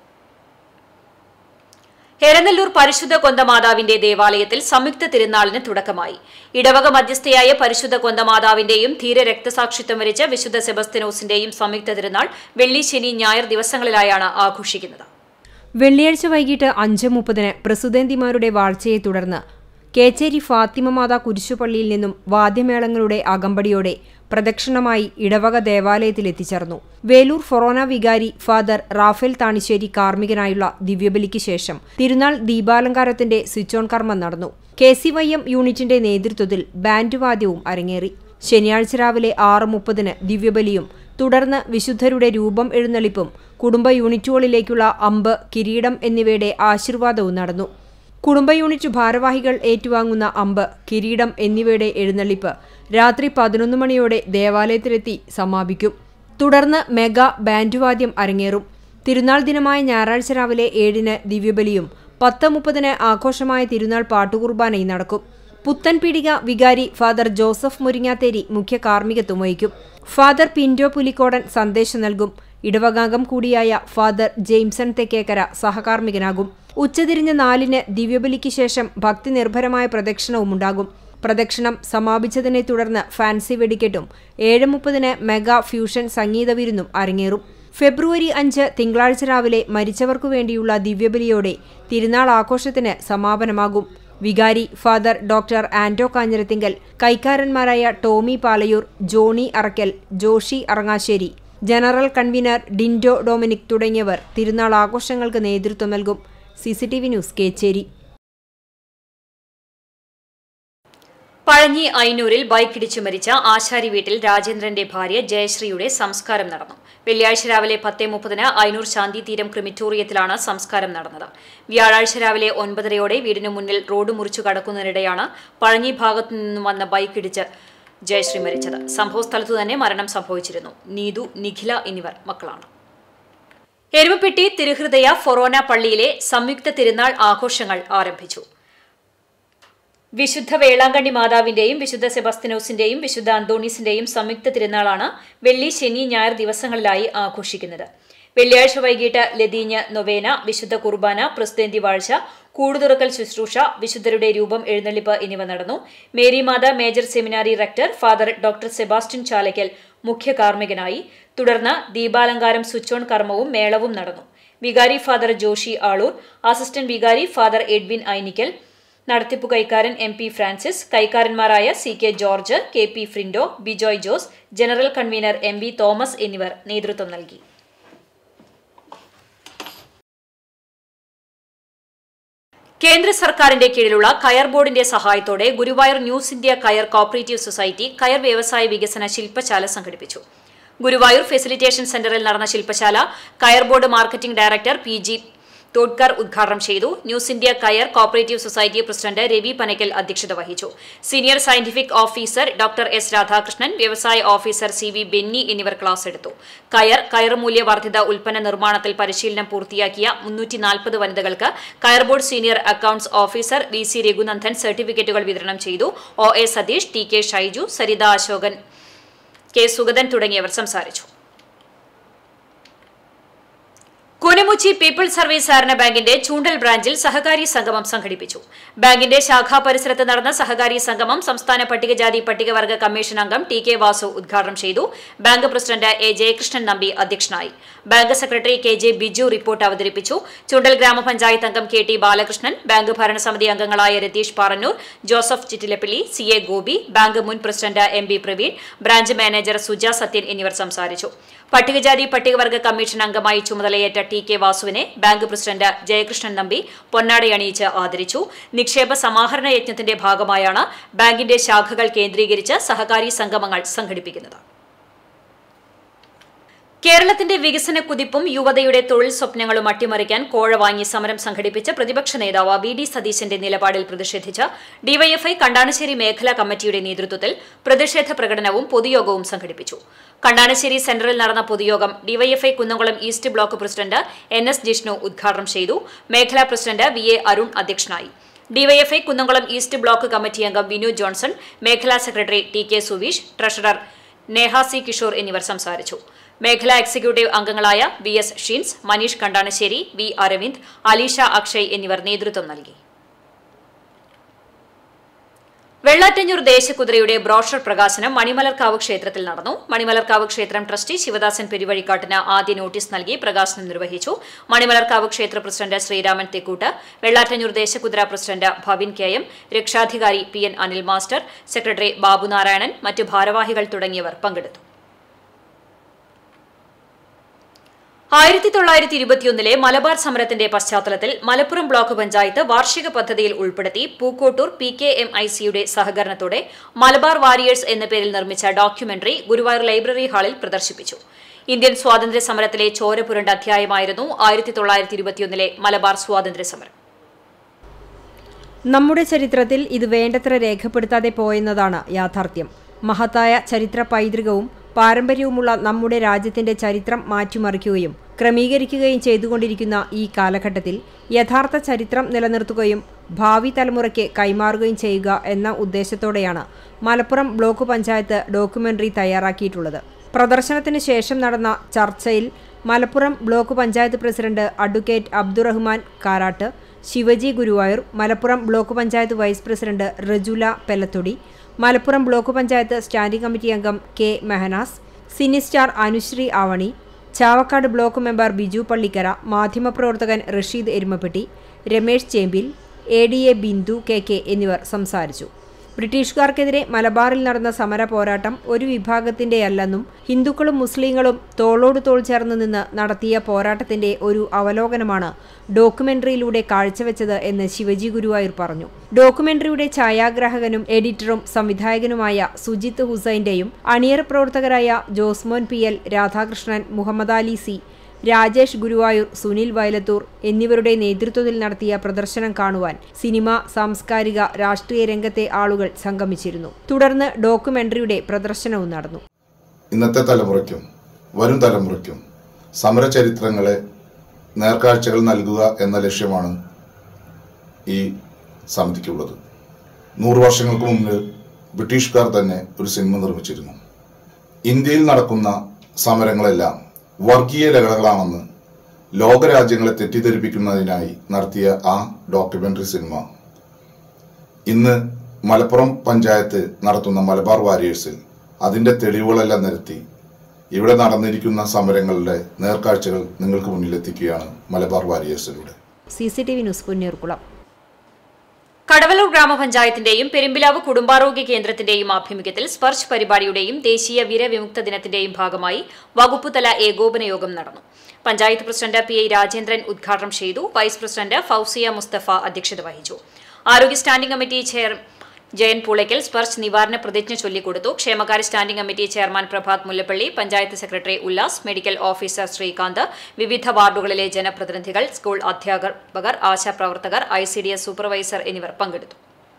എരനെല്ലൂർ പരിശുദ്ധ കൊന്തമാതാവിന്റെ ദേവാലയത്തിൽ സംയുക്ത തിരുനാളിന് തുടക്കമായി ഇടവക മധ്യസ്ഥയായ പരിശുദ്ധ കൊന്തമാതാവിന്റെയും ധീര രക്തസാക്ഷിത്വം വരിച്ച വിശുദ്ധ സെബസ്തിനോസിന്റെയും സംയുക്ത തിരുനാൾ വെള്ളി ശനി ഞായർ ദിവസങ്ങളിലായാണ് ആഘോഷിക്കുന്നത് വെള്ളിയാഴ്ച വൈകിട്ട് അഞ്ച് മുപ്പതിന് പ്രസുതേന്തിമാരുടെ വാഴ്ചയെ തുടർന്ന് കേച്ചേരി ഫാത്തിമ മാതാ കുരിശുപള്ളിയിൽ നിന്നും വാദ്യമേളങ്ങളുടെ അകമ്പടിയോടെ പ്രദക്ഷിണമായി ഇടവക ദേവാലയത്തിൽ എത്തിച്ചേർന്നു വേലൂർ ഫൊറോന വികാരി ഫാദർ റാഫേൽ താണിശ്ശേരി കാർമ്മികനായുള്ള ദിവ്യബലിക്ക് ശേഷം തിരുനാൾ ദീപാലങ്കാരത്തിന്റെ സ്വിച്ച് ഓൺ കർമ്മം നടന്നു കെ സി വൈ എം യൂണിറ്റിന്റെ നേതൃത്വത്തിൽ ബാൻഡ് വാദ്യവും അരങ്ങേറി ശനിയാഴ്ച രാവിലെ ആറ് മുപ്പതിന് ദിവ്യബലിയും തുടർന്ന് വിശുദ്ധരുടെ രൂപം എഴുന്നള്ളിപ്പും കുടുംബ യൂണിറ്റുകളിലേക്കുള്ള അമ്പ് കിരീടം എന്നിവയുടെ ആശീർവാദവും നടന്നു കുടുംബ യൂണിറ്റ് ഭാരവാഹികൾ ഏറ്റുവാങ്ങുന്ന അമ്പ് കിരീടം എന്നിവയുടെ എഴുന്നള്ളിപ്പ് രാത്രി പതിനൊന്ന് മണിയോടെ ദേവാലയത്തിലെത്തി സമാപിക്കും തുടർന്ന് മെഗാ ബാൻഡുവാദ്യം അരങ്ങേറും തിരുനാൾ ദിനമായ ഞായറാഴ്ച രാവിലെ ഏഴിന് ദിവ്യബലിയും പത്ത് മുപ്പതിന് ആഘോഷമായ തിരുനാൾ പാട്ടുകുർബാനയും നടക്കും പുത്തൻപീടിക വികാരി ഫാദർ ജോസഫ് മുരിങ്ങാത്തേരി മുഖ്യ കാർമ്മികത്വം വഹിക്കും ഫാദർ പിന്റോ പുലിക്കോടൻ സന്ദേശം നൽകും ഇടവകാംഗം കൂടിയായ ഫാദർ ജെയിംസൺ തെക്കേക്കര സഹകാർമ്മികനാകും ഉച്ചതിരിഞ്ഞ് നാലിന് ദിവ്യബലിക്ക് ശേഷം ഭക്തി നിർഭരമായ പ്രദക്ഷിണവും ഉണ്ടാകും പ്രദക്ഷിണം സമാപിച്ചതിനെ തുടർന്ന് ഫാൻസി വെടിക്കെട്ടും ഏഴ് മുപ്പതിന് മെഗാ ഫ്യൂഷൻ സംഗീത വിരുന്നും അരങ്ങേറും ഫെബ്രുവരി അഞ്ച് തിങ്കളാഴ്ച രാവിലെ മരിച്ചവർക്കു വേണ്ടിയുള്ള ദിവ്യബലിയോടെ തിരുനാൾ ആഘോഷത്തിന് സമാപനമാകും വികാരി ഫാദർ ഡോക്ടർ ആന്റോ കാഞ്ഞിരത്തിങ്കൽ കൈക്കാരന്മാരായ Tommy Palayur Johnny Arackal Joshi Arangassery general convener Dindo Dominic തുടങ്ങിയവർ തിരുനാൾ ആഘോഷങ്ങൾക്ക് നേതൃത്വം നൽകും സിസിടിവി ന്യൂസ് കേച്ചേരി പഴഞ്ഞി ഐനൂരിൽ ബൈക്കിടിച്ചു മരിച്ച ആശാരി വീട്ടിൽ രാജേന്ദ്രന്റെ ഭാര്യ ജയശ്രീയുടെ സംസ്കാരം നടന്നു വെള്ളിയാഴ്ച രാവിലെ പത്തേ മുപ്പതിന് ഐനൂർ ശാന്തി തീരം ക്രിമിറ്റോറിയത്തിലാണ് സംസ്കാരം നടന്നത് വ്യാഴാഴ്ച രാവിലെ ഒൻപതരയോടെ വീടിന് മുന്നിൽ റോഡ് മുറിച്ചു കടക്കുന്നതിനിടെയാണ് പഴഞ്ഞി ഭാഗത്തു നിന്നും വന്ന ബൈക്കിടിച്ച് ജയശ്രീ മരിച്ചത് സംഭവസ്ഥലത്തു തന്നെ മരണം സംഭവിച്ചിരുന്നു നീതു നിഖില എന്നിവർ മക്കളാണ് എരുമപ്പെട്ടി തിരുഹൃദയ ഫൊറോന പള്ളിയിലെ സംയുക്ത തിരുനാൾ ആഘോഷങ്ങൾ ആരംഭിച്ചു വിശുദ്ധ വേളാങ്കണ്ണി മാതാവിന്റെയും വിശുദ്ധ സെബസ്തിനോസിന്റെയും വിശുദ്ധ അന്തോണീസിന്റെയും സംയുക്ത തിരുനാളാണ് വെള്ളി ശനി ഞായർ ദിവസങ്ങളിലായി ആഘോഷിക്കുന്നത് വെള്ളിയാഴ്ച വൈകിട്ട് ലതീഞ്ഞ് നൊവേന വിശുദ്ധ കുർബാന പ്രസ്തേന്തി വാഴ്ച കൂടുതുറക്കൽ ശുശ്രൂഷ വിശുദ്ധരുടെ രൂപം എഴുന്നള്ളിപ്പ് എന്നിവ നടന്നു Marymatha major seminary rector father doctor Sebastian Chalakkal മുഖ്യ കാർമ്മികനായി തുടർന്ന് ദീപാലങ്കാരം സ്വിച്ച് കർമ്മവും മേളവും നടന്നു വികാരി ഫാദർ ജോഷി ആളൂർ അസിസ്റ്റന്റ് വികാരി ഫാദർ എഡ്വിൻ ഐനിക്കൽ നടത്തിപ്പു കൈക്കാരൻ എം പി ഫ്രാൻസിസ് കൈക്കാരന്മാരായ C K George K P Frindo Bijoy Jose general convener M V Thomas എന്നിവർ നേതൃത്വം നൽകി കേന്ദ്ര സർക്കാരിന്റെ കീഴിലുള്ള കയർ ബോർഡിന്റെ സഹായത്തോടെ ഗുരുവായൂർ ന്യൂസ് ഇന്ത്യ കയർ കോപ്പറേറ്റീവ് സൊസൈറ്റി കയർ വ്യവസായ വികസന ശില്പശാല സംഘടിപ്പിച്ചു ഗുരുവായൂർ ഫെസിലിറ്റേഷൻ സെന്ററിൽ നടന്ന ശില്പശാല കയർ board marketing director P G Thodkar ഉദ്ഘാടനം ചെയ്തു ന്യൂസ് ഇന്ത്യ കയർ cooperative society president Ravi Panakkal അധ്യക്ഷത വഹിച്ചു senior scientific officer doctor S Radhakrishnan വ്യവസായ ഓഫീസർ സി വി ബെന്നി എന്നിവർ ക്ലാസ് എടുത്തു കയർ കയർ മൂല്യവർദ്ധിത ഉൽപ്പന്ന നിർമ്മാണത്തിൽ പരിശീലനം പൂർത്തിയാക്കിയ മുന്നൂറ്റി നാൽപ്പത് വനിതകൾക്ക് കയർ board senior accounts officer V C Raghunandan സർട്ടിഫിക്കറ്റുകൾ വിതരണം ചെയ്തു O A Satheesh T K Shyju Saritha Asokan K Sugathan തുടങ്ങിയവർ സംസാരിച്ചു കുനമുച്ചി പീപ്പിൾസ് സർവീസ് സഹകരണ ബാങ്കിന്റെ ചൂണ്ടൽ ബ്രാഞ്ചിൽ സഹകാരി സംഗമം സംഘടിപ്പിച്ചു ബാങ്കിന്റെ ശാഖാ പരിസരത്ത് നടന്ന സഹകാരി സംഗമം സംസ്ഥാന പട്ടികജാതി പട്ടികവർഗ കമ്മീഷൻ അംഗം ടി കെ വാസു ഉദ്ഘാടനം ചെയ്തു bank president A Jayakrishnan Nambi അധ്യക്ഷനായി bank secretary K J Biju report അവതരിപ്പിച്ചു ചൂണ്ടൽ ഗ്രാമപഞ്ചായത്ത് അംഗം കെ ടി ബാലകൃഷ്ണൻ ബാങ്ക് ഭരണസമിതി അംഗങ്ങളായ Ratheesh Parannur Joseph Chittilappilly C A Gopi bank മുൻ president M B Praveen branch manager Suja Sathyan എന്നിവർ സംസാരിച്ചു പട്ടികജാതി പട്ടികവർഗ കമ്മീഷൻ അംഗമായി ചുമതലയേറ്റ ടി കെ വാസുവിനെ ബാങ്ക് പ്രസിഡന്റ് ജയകൃഷ്ണൻ നമ്പി പൊന്നാടയണിയിച്ച് ആദരിച്ചു നിക്ഷേപ സമാഹരണ യജ്ഞത്തിന്റെ ഭാഗമായാണ് ബാങ്കിന്റെ ശാഖകൾ കേന്ദ്രീകരിച്ച് സഹകാരി സംഗമങ്ങൾ സംഘടിപ്പിക്കുന്നത് കേരളത്തിന്റെ വികസന കുതിപ്പും യുവതയുടെ തൊഴിൽ സ്വപ്നങ്ങളും അട്ടിമറിക്കാൻ കോഴ വാങ്ങി സമരം സംഘടിപ്പിച്ച പ്രതിപക്ഷ നേതാവ് വി ഡി സതീശന്റെ നിലപാടിൽ പ്രതിഷേധിച്ച് ഡിവൈഎഫ്ഐ കണ്ടാണശ്ശേരി മേഖലാ കമ്മിറ്റിയുടെ നേതൃത്വത്തിൽ പ്രതിഷേധ പ്രകടനവും പൊതുയോഗവും സംഘടിപ്പിച്ചു കണ്ടാണശ്ശേരി സെന്ററിൽ നടന്ന പൊതുയോഗം DYFI Kunnamkulam east block president N S Jishnu ഉദ്ഘാടനം ചെയ്തു മേഖലാ പ്രസിഡന്റ് വി എ അരുൺ അധ്യക്ഷനായി DYFI Kunnamkulam east block committee അംഗം വിനു ജോൺസൺ മേഖലാ secretary T K Suveesh treasurer Neha C Kishore എന്നിവർ സംസാരിച്ചു മേഖലാ എക്സിക്യൂട്ടീവ് അംഗങ്ങളായ V S Sheens Maneesh Kandanassery V Aravind Aleesha Akshay എന്നിവർ നേതൃത്വം നൽകി വെള്ളാറ്റഞ്ഞൂർ ദേശകുതിരയുടെ ബ്രോഷർ പ്രകാശനം മണിമലർക്കാവ് ക്ഷേത്രത്തിൽ നടന്നു മണിമലർക്കാവ് ക്ഷേത്രം ട്രസ്റ്റി ശിവദാസൻ പെരുവഴിക്കാട്ടിന് ആദ്യ നോട്ടീസ് നൽകി പ്രകാശനം നിർവഹിച്ചു മണിമലർക്കാവ് ക്ഷേത്ര പ്രസിഡന്റ് ശ്രീരാമൻ തെക്കൂട്ട് വെള്ളാറ്റഞ്ഞൂർ ദേശകുതിര പ്രസിഡന്റ് ഭവിൻ കെ എം രക്ഷാധികാരി P N Anil master secretary Babunarayanan മറ്റ് ഭാരവാഹികൾ തുടങ്ങിയവർ പങ്കെടുത്തു ആയിരത്തി തൊള്ളായിരത്തി ഇരുപത്തിയൊന്നിലെ മലബാർ സമരത്തിന്റെ പശ്ചാത്തലത്തിൽ മലപ്പുറം ബ്ലോക്ക് പഞ്ചായത്ത് വാർഷിക പദ്ധതിയിൽ ഉൾപ്പെടുത്തി Pookkottur P K M I സിയുടെ സഹകരണത്തോടെ മലബാർ വാരിയേഴ്സ് എന്ന പേരിൽ നിർമ്മിച്ച ഡോക്യുമെന്ററി ഗുരുവായൂർ ലൈബ്രറി ഹാളിൽ പ്രദർശിപ്പിച്ചു ഇന്ത്യൻ സ്വാതന്ത്ര്യ സമരത്തിലെ ചോര പുരണ്ട അധ്യായമായിരുന്നു ആയിരത്തി തൊള്ളായിരത്തി ഇരുപത്തിയൊന്നിലെ മലബാർ സ്വാതന്ത്ര്യ സമരം നമ്മുടെ ചരിത്രത്തിൽ ഇത് വേണ്ടത്ര രേഖപ്പെടുത്താതെ പോയെന്നതാണ് യാഥാർത്ഥ്യം മഹത്തായ ചരിത്ര പൈതൃകവും പാരമ്പര്യവുമുള്ള നമ്മുടെ രാജ്യത്തിന്റെ ചരിത്രം മാറ്റിമറിക്കുകയും ക്രമീകരിക്കുകയും ചെയ്തുകൊണ്ടിരിക്കുന്ന ഈ കാലഘട്ടത്തിൽ യഥാർത്ഥ ചരിത്രം നിലനിർത്തുകയും ഭാവി തലമുറയ്ക്ക് കൈമാറുകയും ചെയ്യുക എന്ന ഉദ്ദേശത്തോടെയാണ് മലപ്പുറം ബ്ലോക്ക് പഞ്ചായത്ത് ഡോക്യുമെന്ററി തയ്യാറാക്കിയിട്ടുള്ളത് പ്രദർശനത്തിന് ശേഷം നടന്ന ചർച്ചയിൽ Malappuram block panchayat president advocate Abdurahman Karat Sivaji Guruvayur Malappuram block panchayat vice president Rajula Pelathodi Malappuram block panchayat standing committee അംഗം K Mehanas cine star Anusree Avani Chavakkad block member Biju Pallikkara മാധ്യമപ്രവർത്തകൻ Rasheed Erumapetty Ramesh Chembil A D A Bindu K K എന്നിവർ സംസാരിച്ചു ബ്രിട്ടീഷുകാർക്കെതിരെ മലബാറിൽ നടന്ന സമര പോരാട്ടം ഒരു വിഭാഗത്തിന്റെയല്ലെന്നും ഹിന്ദുക്കളും മുസ്ലിങ്ങളും തോളോട് തോൾ ചേർന്ന് നിന്ന് നടത്തിയ പോരാട്ടത്തിന്റെ ഒരു അവലോകനമാണ് ഡോക്യുമെന്ററിയിലൂടെ കാഴ്ചവെച്ചത് എന്ന് ശിവജി ഗുരുവായൂർ പറഞ്ഞു ഡോക്യുമെന്ററിയുടെ ഛായാഗ്രാഹകനും എഡിറ്ററും സംവിധായകനുമായ സുജിത്ത് ഹുസൈന്റെയും അണിയറ പ്രവർത്തകരായ Josmon P L Radhakrishnan Muhammad Ali C Rajesh Guruvayur Sunil Vayalathur എന്നിവരുടെ നേതൃത്വത്തിൽ നടത്തിയ പ്രദർശനം കാണുവാൻ സിനിമ സാംസ്കാരിക രാഷ്ട്രീയ രംഗത്തെ ആളുകൾ സംഗമിച്ചിരുന്നു തുടർന്ന് ഡോക്യുമെന്ററിയുടെ പ്രദർശനവും നടന്നു ഇന്നത്തെ തലമുറയ്ക്കും വരും തലമുറയ്ക്കും സമരചരിത്രങ്ങളെ നേർക്കാഴ്ചകൾ നൽകുക എന്ന ലക്ഷ്യമാണ് ഈ സമിതിക്കുള്ളത് നൂറ് വർഷങ്ങൾക്ക് മുമ്പ് ബ്രിട്ടീഷുകാർ തന്നെ ഒരു സിനിമ നിർമ്മിച്ചിരുന്നു ഇന്ത്യയിൽ നടക്കുന്ന സമരങ്ങളെല്ലാം വർഗീയ ലഹളകളാണെന്ന് ലോകരാജ്യങ്ങളെ തെറ്റിദ്ധരിപ്പിക്കുന്നതിനായി നടത്തിയ ആ ഡോക്യുമെന്ററി സിനിമ ഇന്ന് മലപ്പുറം പഞ്ചായത്ത് നടത്തുന്ന മലബാർ വാരിയേഴ്സിൽ അതിന്റെ തെളിവുകളെല്ലാം നിരത്തി ഇവിടെ നടന്നിരിക്കുന്ന സമരങ്ങളുടെ നേർക്കാഴ്ചകൾ നിങ്ങൾക്ക് മുന്നിലെത്തിക്കുകയാണ് മലബാർ വാരിയേഴ്സിലൂടെ C C T V news Punnerkulam Kadavallur ഗ്രാമപഞ്ചായത്തിന്റെയും പെരുമ്പിലാവ് കുടുംബാരോഗ്യ കേന്ദ്രത്തിന്റെയും ആഭിമുഖ്യത്തിൽ സ്പർശ് പരിപാടിയുടെയും ദേശീയ വിരവിമുക്ത ദിനത്തിന്റെയും ഭാഗമായി വകുപ്പുതല ഏകോപന യോഗം നടന്നു panchayat president P I Rajendran ഉദ്ഘാടനം ചെയ്തു വൈസ് പ്രസിഡന്റ് ഫൌസിയ മുസ്തഫ അധ്യക്ഷത വഹിച്ചു ആരോഗ്യ standing committee chair Jayan Poolakkal Sparsh നിവാരണ പ്രതിജ്ഞ ചൊല്ലിക്കൊടുത്തു ക്ഷേമകാര്യ standing committee chairman Prabhath Mullappally panchayat secretary Ullas medical officer Sreekanth വിവിധ വാർഡുകളിലെ ജനപ്രതിനിധികൾ സ്കൂൾ അധ്യാപകർ ആശാപ്രവർത്തകർ I C D S supervisor എന്നിവർ പങ്കെടുത്തു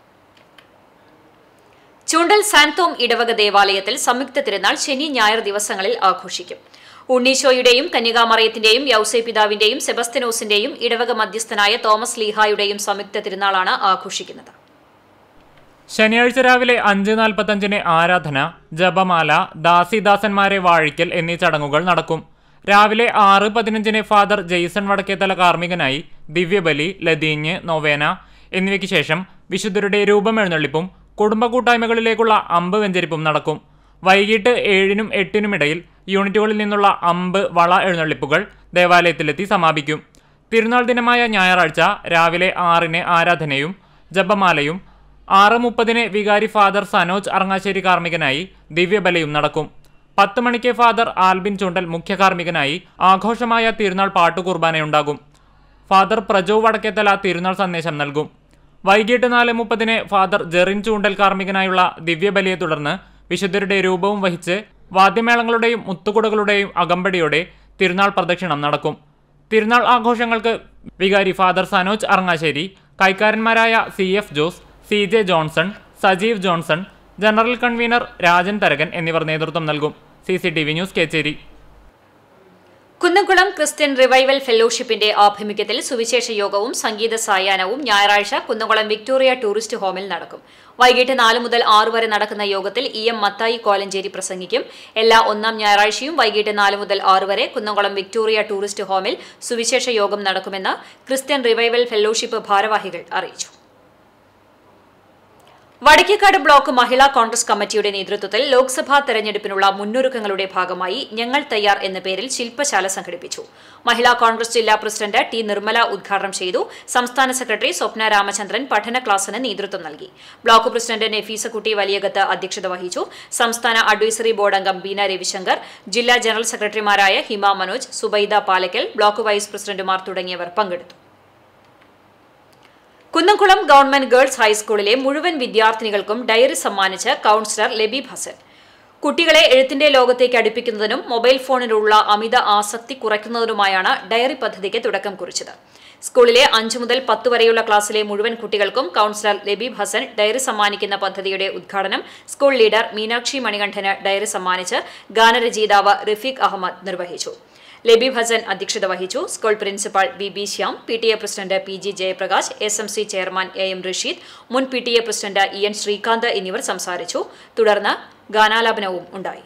ചൂണ്ടൽ സാന്തോം ഇടവക ദേവാലയത്തിൽ സംയുക്ത തിരുനാൾ ശനി ഞായർ ദിവസങ്ങളിൽ ആഘോഷിക്കും ഉണ്ണീശോയുടെയും കന്യകാമറയത്തിന്റെയും യൌസേ പിതാവിന്റെയും സെബസ്തനോസിന്റെയും ഇടവക മധ്യസ്ഥനായ തോമസ് ലീഹായുടെയും സംയുക്ത തിരുനാളാണ് ആഘോഷിക്കുന്നത് ശനിയാഴ്ച രാവിലെ അഞ്ച് നാൽപ്പത്തഞ്ചിന് ആരാധന ജപമാല ദാസിദാസന്മാരെ വാഴിക്കൽ എന്നീ ചടങ്ങുകൾ നടക്കും രാവിലെ ആറ് പതിനഞ്ചിന് ഫാദർ ജെയ്സൺ വടക്കേത്തല കാർമ്മികനായി ദിവ്യബലി ലതീഞ്ഞ് നൊവേന എന്നിവയ്ക്ക് ശേഷം വിശുദ്ധരുടെ രൂപം എഴുന്നള്ളിപ്പും കുടുംബ കൂട്ടായ്മകളിലേക്കുള്ള അമ്പ് വെഞ്ചരിപ്പും നടക്കും വൈകിട്ട് ഏഴിനും എട്ടിനുമിടയിൽ യൂണിറ്റുകളിൽ നിന്നുള്ള അമ്പ് വള എഴുന്നള്ളിപ്പുകൾ ദേവാലയത്തിലെത്തി സമാപിക്കും തിരുനാൾ ദിനമായ ഞായറാഴ്ച രാവിലെ ആറിന് ആരാധനയും ജപമാലയും ആറ് മുപ്പതിന് വികാരി ഫാദർ സനോജ് അറങ്ങാശ്ശേരി കാർമ്മികനായി ദിവ്യബലയും നടക്കും പത്ത് മണിക്ക് ഫാദർ ആൽബിൻ ചുണ്ടൽ മുഖ്യ കാർമ്മികനായി ആഘോഷമായ തിരുനാൾ പാട്ടുകുർബാനയുണ്ടാകും ഫാദർ പ്രജോ വടക്കേത്തല തിരുനാൾ സന്ദേശം നൽകും വൈകിട്ട് നാല് മുപ്പതിന് ഫാദർ ജെറിൻ ചൂണ്ടൽ കാർമ്മികനായുള്ള ദിവ്യബലിയെ തുടർന്ന് വിശുദ്ധരുടെ രൂപവും വഹിച്ച് വാദ്യമേളങ്ങളുടെയും മുത്തുകുടകളുടെയും അകമ്പടിയോടെ തിരുനാൾ പ്രദക്ഷിണം നടക്കും തിരുനാൾ ആഘോഷങ്ങൾക്ക് വികാരി ഫാദർ സനോജ് അറങ്ങാശ്ശേരി കൈക്കാരന്മാരായ C F Jose C J Johnson Sajeev Johnson general convener Rajan Tharakan എന്നിവർ നേതൃത്വം നൽകും C C T V news Kechery Kunnamkulam Christian revival ഫെലോഷിപ്പിന്റെ ആഭിമുഖ്യത്തിൽ സുവിശേഷ യോഗവും സംഗീത സായാഹ്നവും ഞായറാഴ്ച കുന്നംകുളം വിക്ടോറിയ ടൂറിസ്റ്റ് ഹോമിൽ നടക്കും വൈകിട്ട് നാല് മുതൽ ആറ് വരെ നടക്കുന്ന യോഗത്തിൽ ഇ എം മത്തായി കോലഞ്ചേരി പ്രസംഗിക്കും എല്ലാ ഒന്നാം ഞായറാഴ്ചയും വൈകിട്ട് നാല് മുതൽ ആറ് വരെ കുന്നംകുളം വിക്ടോറിയ ടൂറിസ്റ്റ് ഹോമിൽ സുവിശേഷ യോഗം നടക്കുമെന്ന് ക്രിസ്ത്യൻ റിവൈവൽ ഫെലോഷിപ്പ് ഭാരവാഹികൾ അറിയിച്ചു വടക്കേക്കാട് ബ്ലോക്ക് മഹിളാ കോൺഗ്രസ് കമ്മിറ്റിയുടെ നേതൃത്വത്തിൽ ലോക്സഭാ തെരഞ്ഞെടുപ്പിനുള്ള മുന്നൊരുക്കങ്ങളുടെ ഭാഗമായി ഞങ്ങൾ തയ്യാർ എന്ന പേരിൽ ശില്പശാല സംഘടിപ്പിച്ചു മഹിളാ കോൺഗ്രസ് ജില്ലാ പ്രസിഡന്റ് ടി നിർമ്മല ഉദ്ഘാടനം ചെയ്തു സംസ്ഥാന സെക്രട്ടറി സ്വപ്ന രാമചന്ദ്രൻ പഠന ക്ലാസിന് നേതൃത്വം നൽകി ബ്ലോക്ക് പ്രസിഡന്റ് നഫീസക്കുട്ടി വലിയകത്ത് അധ്യക്ഷത വഹിച്ചു സംസ്ഥാന അഡ്വൈസറി ബോർഡ് അംഗം ബീന രവിശങ്കർ ജില്ലാ ജനറൽ സെക്രട്ടറിമാരായ ഹിമ മനോജ് സുബൈദ പാലക്കൽ ബ്ലോക്ക് വൈസ് പ്രസിഡന്റുമാർ തുടങ്ങിയവർ പങ്കെടുത്തു കുന്നംകുളം ഗവൺമെന്റ് ഗേൾസ് ഹൈസ്കൂളിലെ മുഴുവൻ വിദ്യാർത്ഥിനികൾക്കും ഡയറി സമ്മാനിച്ച് കൌൺസിലർ ലബീബ് ഹസൻ കുട്ടികളെ എഴുത്തിന്റെ ലോകത്തേക്ക് അടുപ്പിക്കുന്നതിനും മൊബൈൽ ഫോണിലുള്ള അമിത ആസക്തി കുറയ്ക്കുന്നതിനുമായാണ് ഡയറി പദ്ധതിക്ക് തുടക്കം കുറിച്ചത് സ്കൂളിലെ അഞ്ചു മുതൽ പത്ത് വരെയുള്ള ക്ലാസ്സിലെ മുഴുവൻ കുട്ടികൾക്കും കൌൺസിലർ ലബീബ് ഹസൻ ഡയറി സമ്മാനിക്കുന്ന പദ്ധതിയുടെ ഉദ്ഘാടനം സ്കൂൾ ലീഡർ മീനാക്ഷി മണികണ്ഠന് ഡയറി സമ്മാനിച്ച് ഗാനരചയിതാവ് റഫീഖ് അഹമ്മദ് നിർവഹിച്ചു ലബീബ് ഹസൻ അധ്യക്ഷത വഹിച്ചു school principal B B Shyam P T A president P G Jayaprakash S M C chairman A M Rasheed മുൻ P T A president E N Sreekanth എന്നിവർ സംസാരിച്ചു തുടർന്ന് ഗാനാലാപനവും ഉണ്ടായി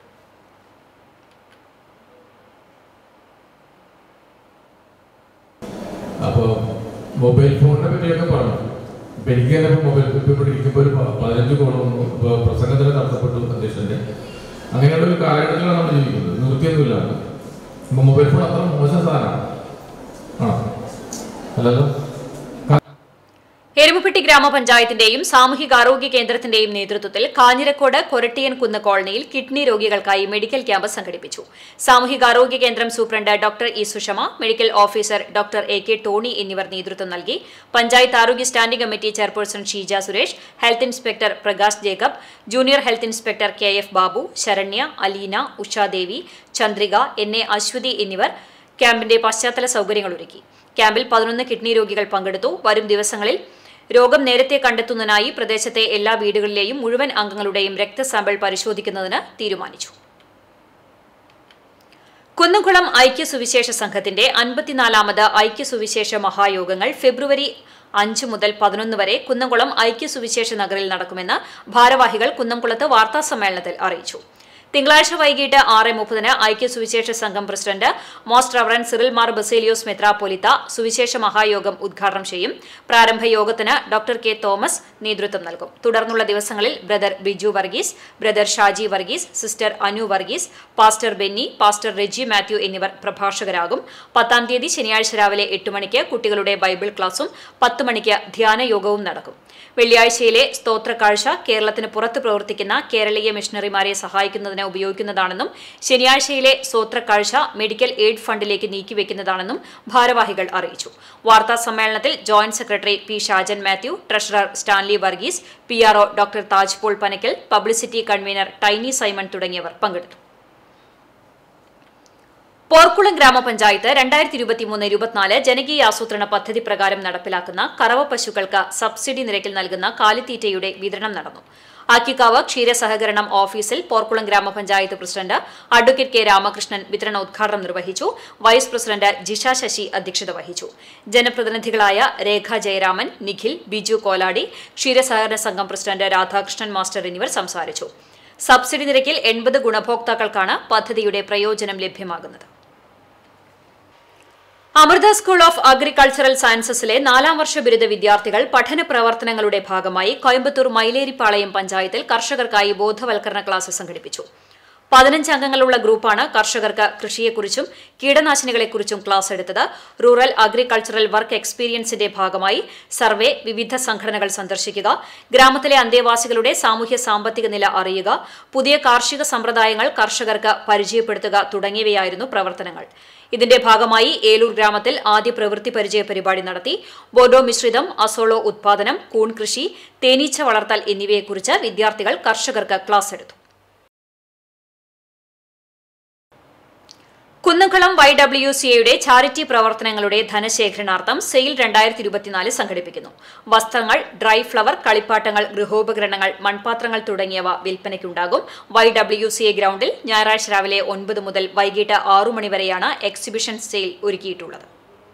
അപ്പോൾ മൊബൈൽ ഫോണിനെ പറ്റിയൊക്കെ പറഞ്ഞു ഇപ്പം എനിക്ക് തന്നെ ഇപ്പോൾ മൊബൈൽ ഇപ്പം ഇവിടെ ഇരിക്കുമ്പോൾ ഒരു പ- പതിനഞ്ച് കോളം ഇപ്പോൾ പ്രസംഗത്തിന് നടത്തപ്പെട്ടു അധ്യക്ഷൻ്റെ അങ്ങനെയുള്ള ഒരു കാലഘട്ടത്തിലാണ് നമ്മൾ ജീവിക്കുന്നത് നിർത്തിയൊന്നുമില്ല ഇപ്പം മൊബൈൽ ഫോൺ അത്ര മോശം സാധനമാണ് ആ അല്ലല്ലോ എരുമപ്പെട്ടി ഗ്രാമപഞ്ചായത്തിന്റെയും സാമൂഹികാരോഗ്യ കേന്ദ്രത്തിന്റെയും നേതൃത്വത്തിൽ കാഞ്ഞിരക്കോട് കൊരട്ടിയൻ കുന്ന് കോളനിയിൽ കിഡ്നി രോഗികൾക്കായി മെഡിക്കൽ ക്യാമ്പ് സംഘടിപ്പിച്ചു സാമൂഹികാരോഗ്യ കേന്ദ്രം superintendent doctor E Sushama medical officer doctor A K Tony എന്നിവർ നേതൃത്വം നൽകി പഞ്ചായത്ത് ആരോഗ്യ standing committee chairperson Sheeja Suresh health inspector Prakash Jacob junior health inspector K F Babu Saranya Aleena Ushadevi Chandrika N A Aswathy എന്നിവർ ക്യാമ്പിന്റെ പശ്ചാത്തല സൗകര്യങ്ങൾ ഒരുക്കി ക്യാമ്പിൽ പതിനൊന്ന് കിഡ്നി രോഗികൾ പങ്കെടുത്തു വരും ദിവസങ്ങളിൽ രോഗം നേരത്തെ കണ്ടെത്തുന്നതിനായി പ്രദേശത്തെ എല്ലാ വീടുകളിലെയും മുഴുവൻ അംഗങ്ങളുടെയും രക്തസാമ്പിൾ പരിശോധിക്കുന്നതിന് തീരുമാനിച്ചു കുന്നംകുളം ഐക്യസുവിശേഷ സംഘത്തിന്റെ അൻപത്തിനാലാമത് ഐക്യസുവിശേഷ മഹായോഗങ്ങൾ ഫെബ്രുവരി അഞ്ച് മുതൽ പതിനൊന്ന് വരെ കുന്നംകുളം ഐക്യസുവിശേഷ നഗറിൽ നടക്കുമെന്ന് ഭാരവാഹികൾ കുന്നംകുളത്ത് വാർത്താസമ്മേളനത്തിൽ അറിയിച്ചു തിങ്കളാഴ്ച വൈകിട്ട് ആറ് മുപ്പതിന് ഐക്യ സുവിശേഷ സംഘം president most reverend Cyril Mar Baselios മെത്രാപ്പൊലിത്ത സുവിശേഷ മഹായോഗം ഉദ്ഘാടനം ചെയ്യും പ്രാരംഭ യോഗത്തിന് ഡോക്ടർ കെ തോമസ് നേതൃത്വം നൽകും തുടർന്നുള്ള ദിവസങ്ങളിൽ brother Biju Varghese brother Shaji Varghese sister Anu Varghese pastor Benny pastor Reji Mathew എന്നിവർ പ്രഭാഷകരാകും പത്താം തീയതി ശനിയാഴ്ച രാവിലെ എട്ട് മണിക്ക് കുട്ടികളുടെ ബൈബിൾ ക്ലാസും പത്ത് മണിക്ക് ധ്യാന യോഗവും നടക്കും വെള്ളിയാഴ്ചയിലെ സ്തോത്ര കാഴ്ച കേരളത്തിന് പുറത്ത് പ്രവർത്തിക്കുന്ന കേരളീയ മിഷണറിമാരെ സഹായിക്കുന്നതിന് ഉപയോഗിക്കുന്നതാണെന്നും ശനിയാഴ്ചയിലെ സ്തോത്ര കാഴ്ച മെഡിക്കൽ എയ്ഡ് ഫണ്ടിലേക്ക് നീക്കിവെക്കുന്നതാണെന്നും ഭാരവാഹികൾ അറിയിച്ചു വാർത്താ സമ്മേളനത്തിൽ joint secretary P Shajan Mathew treasurer Stanley Varghese P R O doctor Taj Paul Panakkal publicity convener Tiny Simon തുടങ്ങിയവർ പങ്കെടുത്തു പോർക്കുളം ഗ്രാമപഞ്ചായത്ത് രണ്ടായിരത്തി ഇരുപത്തിമൂന്ന് ഇരുപത്തിനാല് ജനകീയ ആസൂത്രണ പദ്ധതി പ്രകാരം നടപ്പിലാക്കുന്ന കറവ പശുക്കൾക്ക് സബ്സിഡി നിരക്കിൽ നൽകുന്ന കാലിത്തീറ്റയുടെ വിതരണം നടന്നു ആക്കിക്കാവ് ക്ഷീരസഹകരണം ഓഫീസിൽ പോർക്കുളം ഗ്രാമപഞ്ചായത്ത് പ്രസിഡന്റ് അഡ്വക്കേറ്റ് കെ രാമകൃഷ്ണൻ വിതരണോദ്ഘാടനം നിർവഹിച്ചു വൈസ് പ്രസിഡന്റ് ജിഷ ശശി അധ്യക്ഷത വഹിച്ചു ജനപ്രതിനിധികളായ രേഖ ജയരാമൻ നിഖിൽ ബിജു കോലാടി ക്ഷീരസഹകരണ സംഘം പ്രസിഡന്റ് രാധാകൃഷ്ണൻ മാസ്റ്റർ എന്നിവർ സംസാരിച്ചു സബ്സിഡി നിരക്കിൽ എൺപത് ഗുണഭോക്താക്കൾക്കാണ് പദ്ധതിയുടെ പ്രയോജനം ലഭ്യമാകുന്നത് അമൃത സ്കൂൾ ഓഫ് അഗ്രികൾച്ചറൽ സയൻസസിലെ നാലാം വർഷ ബിരുദ വിദ്യാർത്ഥികൾ പഠന പ്രവർത്തനങ്ങളുടെ ഭാഗമായി കോയമ്പത്തൂർ മൈലേരിപ്പാളയം പഞ്ചായത്തിൽ കർഷകർക്കായി ബോധവൽക്കരണ ക്ലാസ് സംഘടിപ്പിച്ചു പതിനഞ്ച് അംഗങ്ങളുള്ള ഗ്രൂപ്പാണ് കർഷകർക്ക് കൃഷിയെക്കുറിച്ചും കീടനാശിനികളെക്കുറിച്ചും ക്ലാസ് എടുത്തത് റൂറൽ അഗ്രികൾച്ചറൽ വർക്ക് എക്സ്പീരിയൻസിന്റെ ഭാഗമായി സർവേ വിവിധ സംഘടനകൾ സന്ദർശിക്കുക ഗ്രാമത്തിലെ അന്തേവാസികളുടെ സാമൂഹ്യ സാമ്പത്തിക നില അറിയുക പുതിയ കാർഷിക സമ്പ്രദായങ്ങൾ കർഷകർക്ക് പരിചയപ്പെടുത്തുക തുടങ്ങിയവയായിരുന്നു പ്രവർത്തനങ്ങൾ ഇതിന്റെ ഭാഗമായി ഏലൂർ ഗ്രാമത്തിൽ ആദ്യ പ്രവൃത്തി പരിചയ പരിപാടി നടത്തി ബോഡോ മിശ്രിതം അസോളോ ഉത്പാദനം കൂൺ കൃഷി തേനീച്ച വളർത്തൽ എന്നിവയെക്കുറിച്ച് വിദ്യാർത്ഥികൾ കർഷകർക്ക് ക്ലാസ് എടുത്തു കുന്നംകുളം വൈ ഡബ്ല്യു സിയുടെ ചാരിറ്റി പ്രവർത്തനങ്ങളുടെ ധനശേഖരണാർത്ഥം സെയിൽ രണ്ടായിരത്തി ഇരുപത്തിനാല് സംഘടിപ്പിക്കുന്നു വസ്ത്രങ്ങൾ ഡ്രൈ ഫ്ലവർ കളിപ്പാട്ടങ്ങൾ ഗൃഹോപകരണങ്ങൾ മൺപാത്രങ്ങൾ തുടങ്ങിയവ വിൽപ്പനയ്ക്കുണ്ടാകും വൈ ഡബ്ല്യു സി എ ഗ്രൌണ്ടിൽ ഞായറാഴ്ച രാവിലെ ഒൻപത് മുതൽ വൈകിട്ട് ആറു മണിവരെയാണ് എക്സിബിഷൻ സെയിൽ ഒരുക്കിയിട്ടുള്ളത്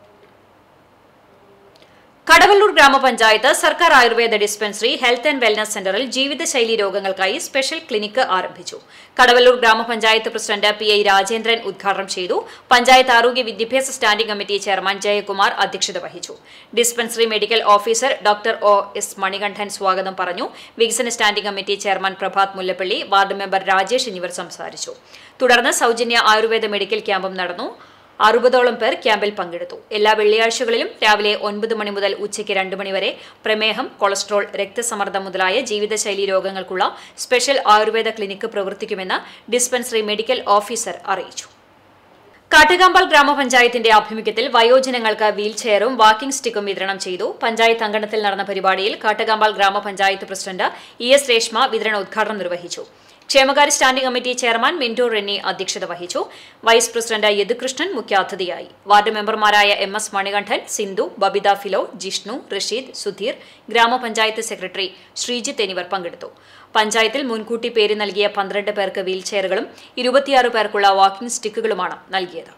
കടവല്ലൂർ ഗ്രാമപഞ്ചായത്ത് സർക്കാർ Ayurveda dispensary health and wellness സെന്ററിൽ ജീവിതശൈലി രോഗങ്ങൾക്കായി സ്പെഷ്യൽ ക്ലിനിക്ക് ആരംഭിച്ചു കടവല്ലൂർ ഗ്രാമപഞ്ചായത്ത് പ്രസിഡന്റ് പി ഐ രാജേന്ദ്രൻ ഉദ്ഘാടനം ചെയ്തു പഞ്ചായത്ത് ആരോഗ്യ വിദ്യാഭ്യാസ സ്റ്റാൻഡിംഗ് കമ്മിറ്റി ചെയർമാൻ ജയകുമാർ അധ്യക്ഷത വഹിച്ചു dispensary medical officer doctor O S Manikandan സ്വാഗതം പറഞ്ഞു വികസന standing committee chairman Prabhath Mullappally ward member Rajesh എന്നിവർ സംസാരിച്ചു തുടർന്ന് സൗജന്യ ആയുർവേദ മെഡിക്കൽ ക്യാമ്പും നടന്നു അറുപതോളം പേർ ക്യാമ്പിൽ പങ്കെടുത്തു എല്ലാ വെള്ളിയാഴ്ചകളിലും രാവിലെ ഒൻപത് മണി മുതൽ ഉച്ചയ്ക്ക് രണ്ട് മണി വരെ പ്രമേഹം കൊളസ്ട്രോൾ രക്തസമ്മർദ്ദം മുതലായ ജീവിതശൈലി രോഗങ്ങൾക്കുള്ള സ്പെഷ്യൽ ആയുർവേദ ക്ലിനിക്ക് പ്രവർത്തിക്കുമെന്ന് ഡിസ്പെൻസറി മെഡിക്കൽ ഓഫീസർ അറിയിച്ചു കാട്ടുകാമ്പാൽ ഗ്രാമപഞ്ചായത്തിന്റെ ആഭിമുഖ്യത്തിൽ വയോജനങ്ങൾക്ക് വീൽചെയറും വാക്കിംഗ് സ്റ്റിക്കും വിതരണം ചെയ്തു പഞ്ചായത്ത് അങ്കണത്തിൽ നടന്ന പരിപാടിയിൽ കാട്ടുകാമ്പാൽ ഗ്രാമപഞ്ചായത്ത് പ്രസിഡന്റ് ഇ എസ് രേഷ്മ വിതരണോദ്ഘാടനം നിർവഹിച്ചു ക്ഷേമകാര്യ standing committee chairman Minto Renny അധ്യക്ഷത വഹിച്ചു വൈസ് പ്രസിഡന്റ് യദുകൃഷ്ണൻ മുഖ്യാതിഥിയായി വാർഡ് മെമ്പർമാരായ M S Manikandan Sindhu Babitha Filo Jishnu Rasheed Sudheer gramapanchayat secretary Sreejith എന്നിവർ പങ്കെടുത്തു പഞ്ചായത്തിൽ മുൻകൂട്ടി പേര് നൽകിയ പന്ത്രണ്ട് പേർക്ക് വീൽചെയറുകളും ഇരുപത്തിയാറ് പേർക്കുള്ള വാക്കിംഗ് സ്റ്റിക്കുകളുമാണ് നൽകിയത്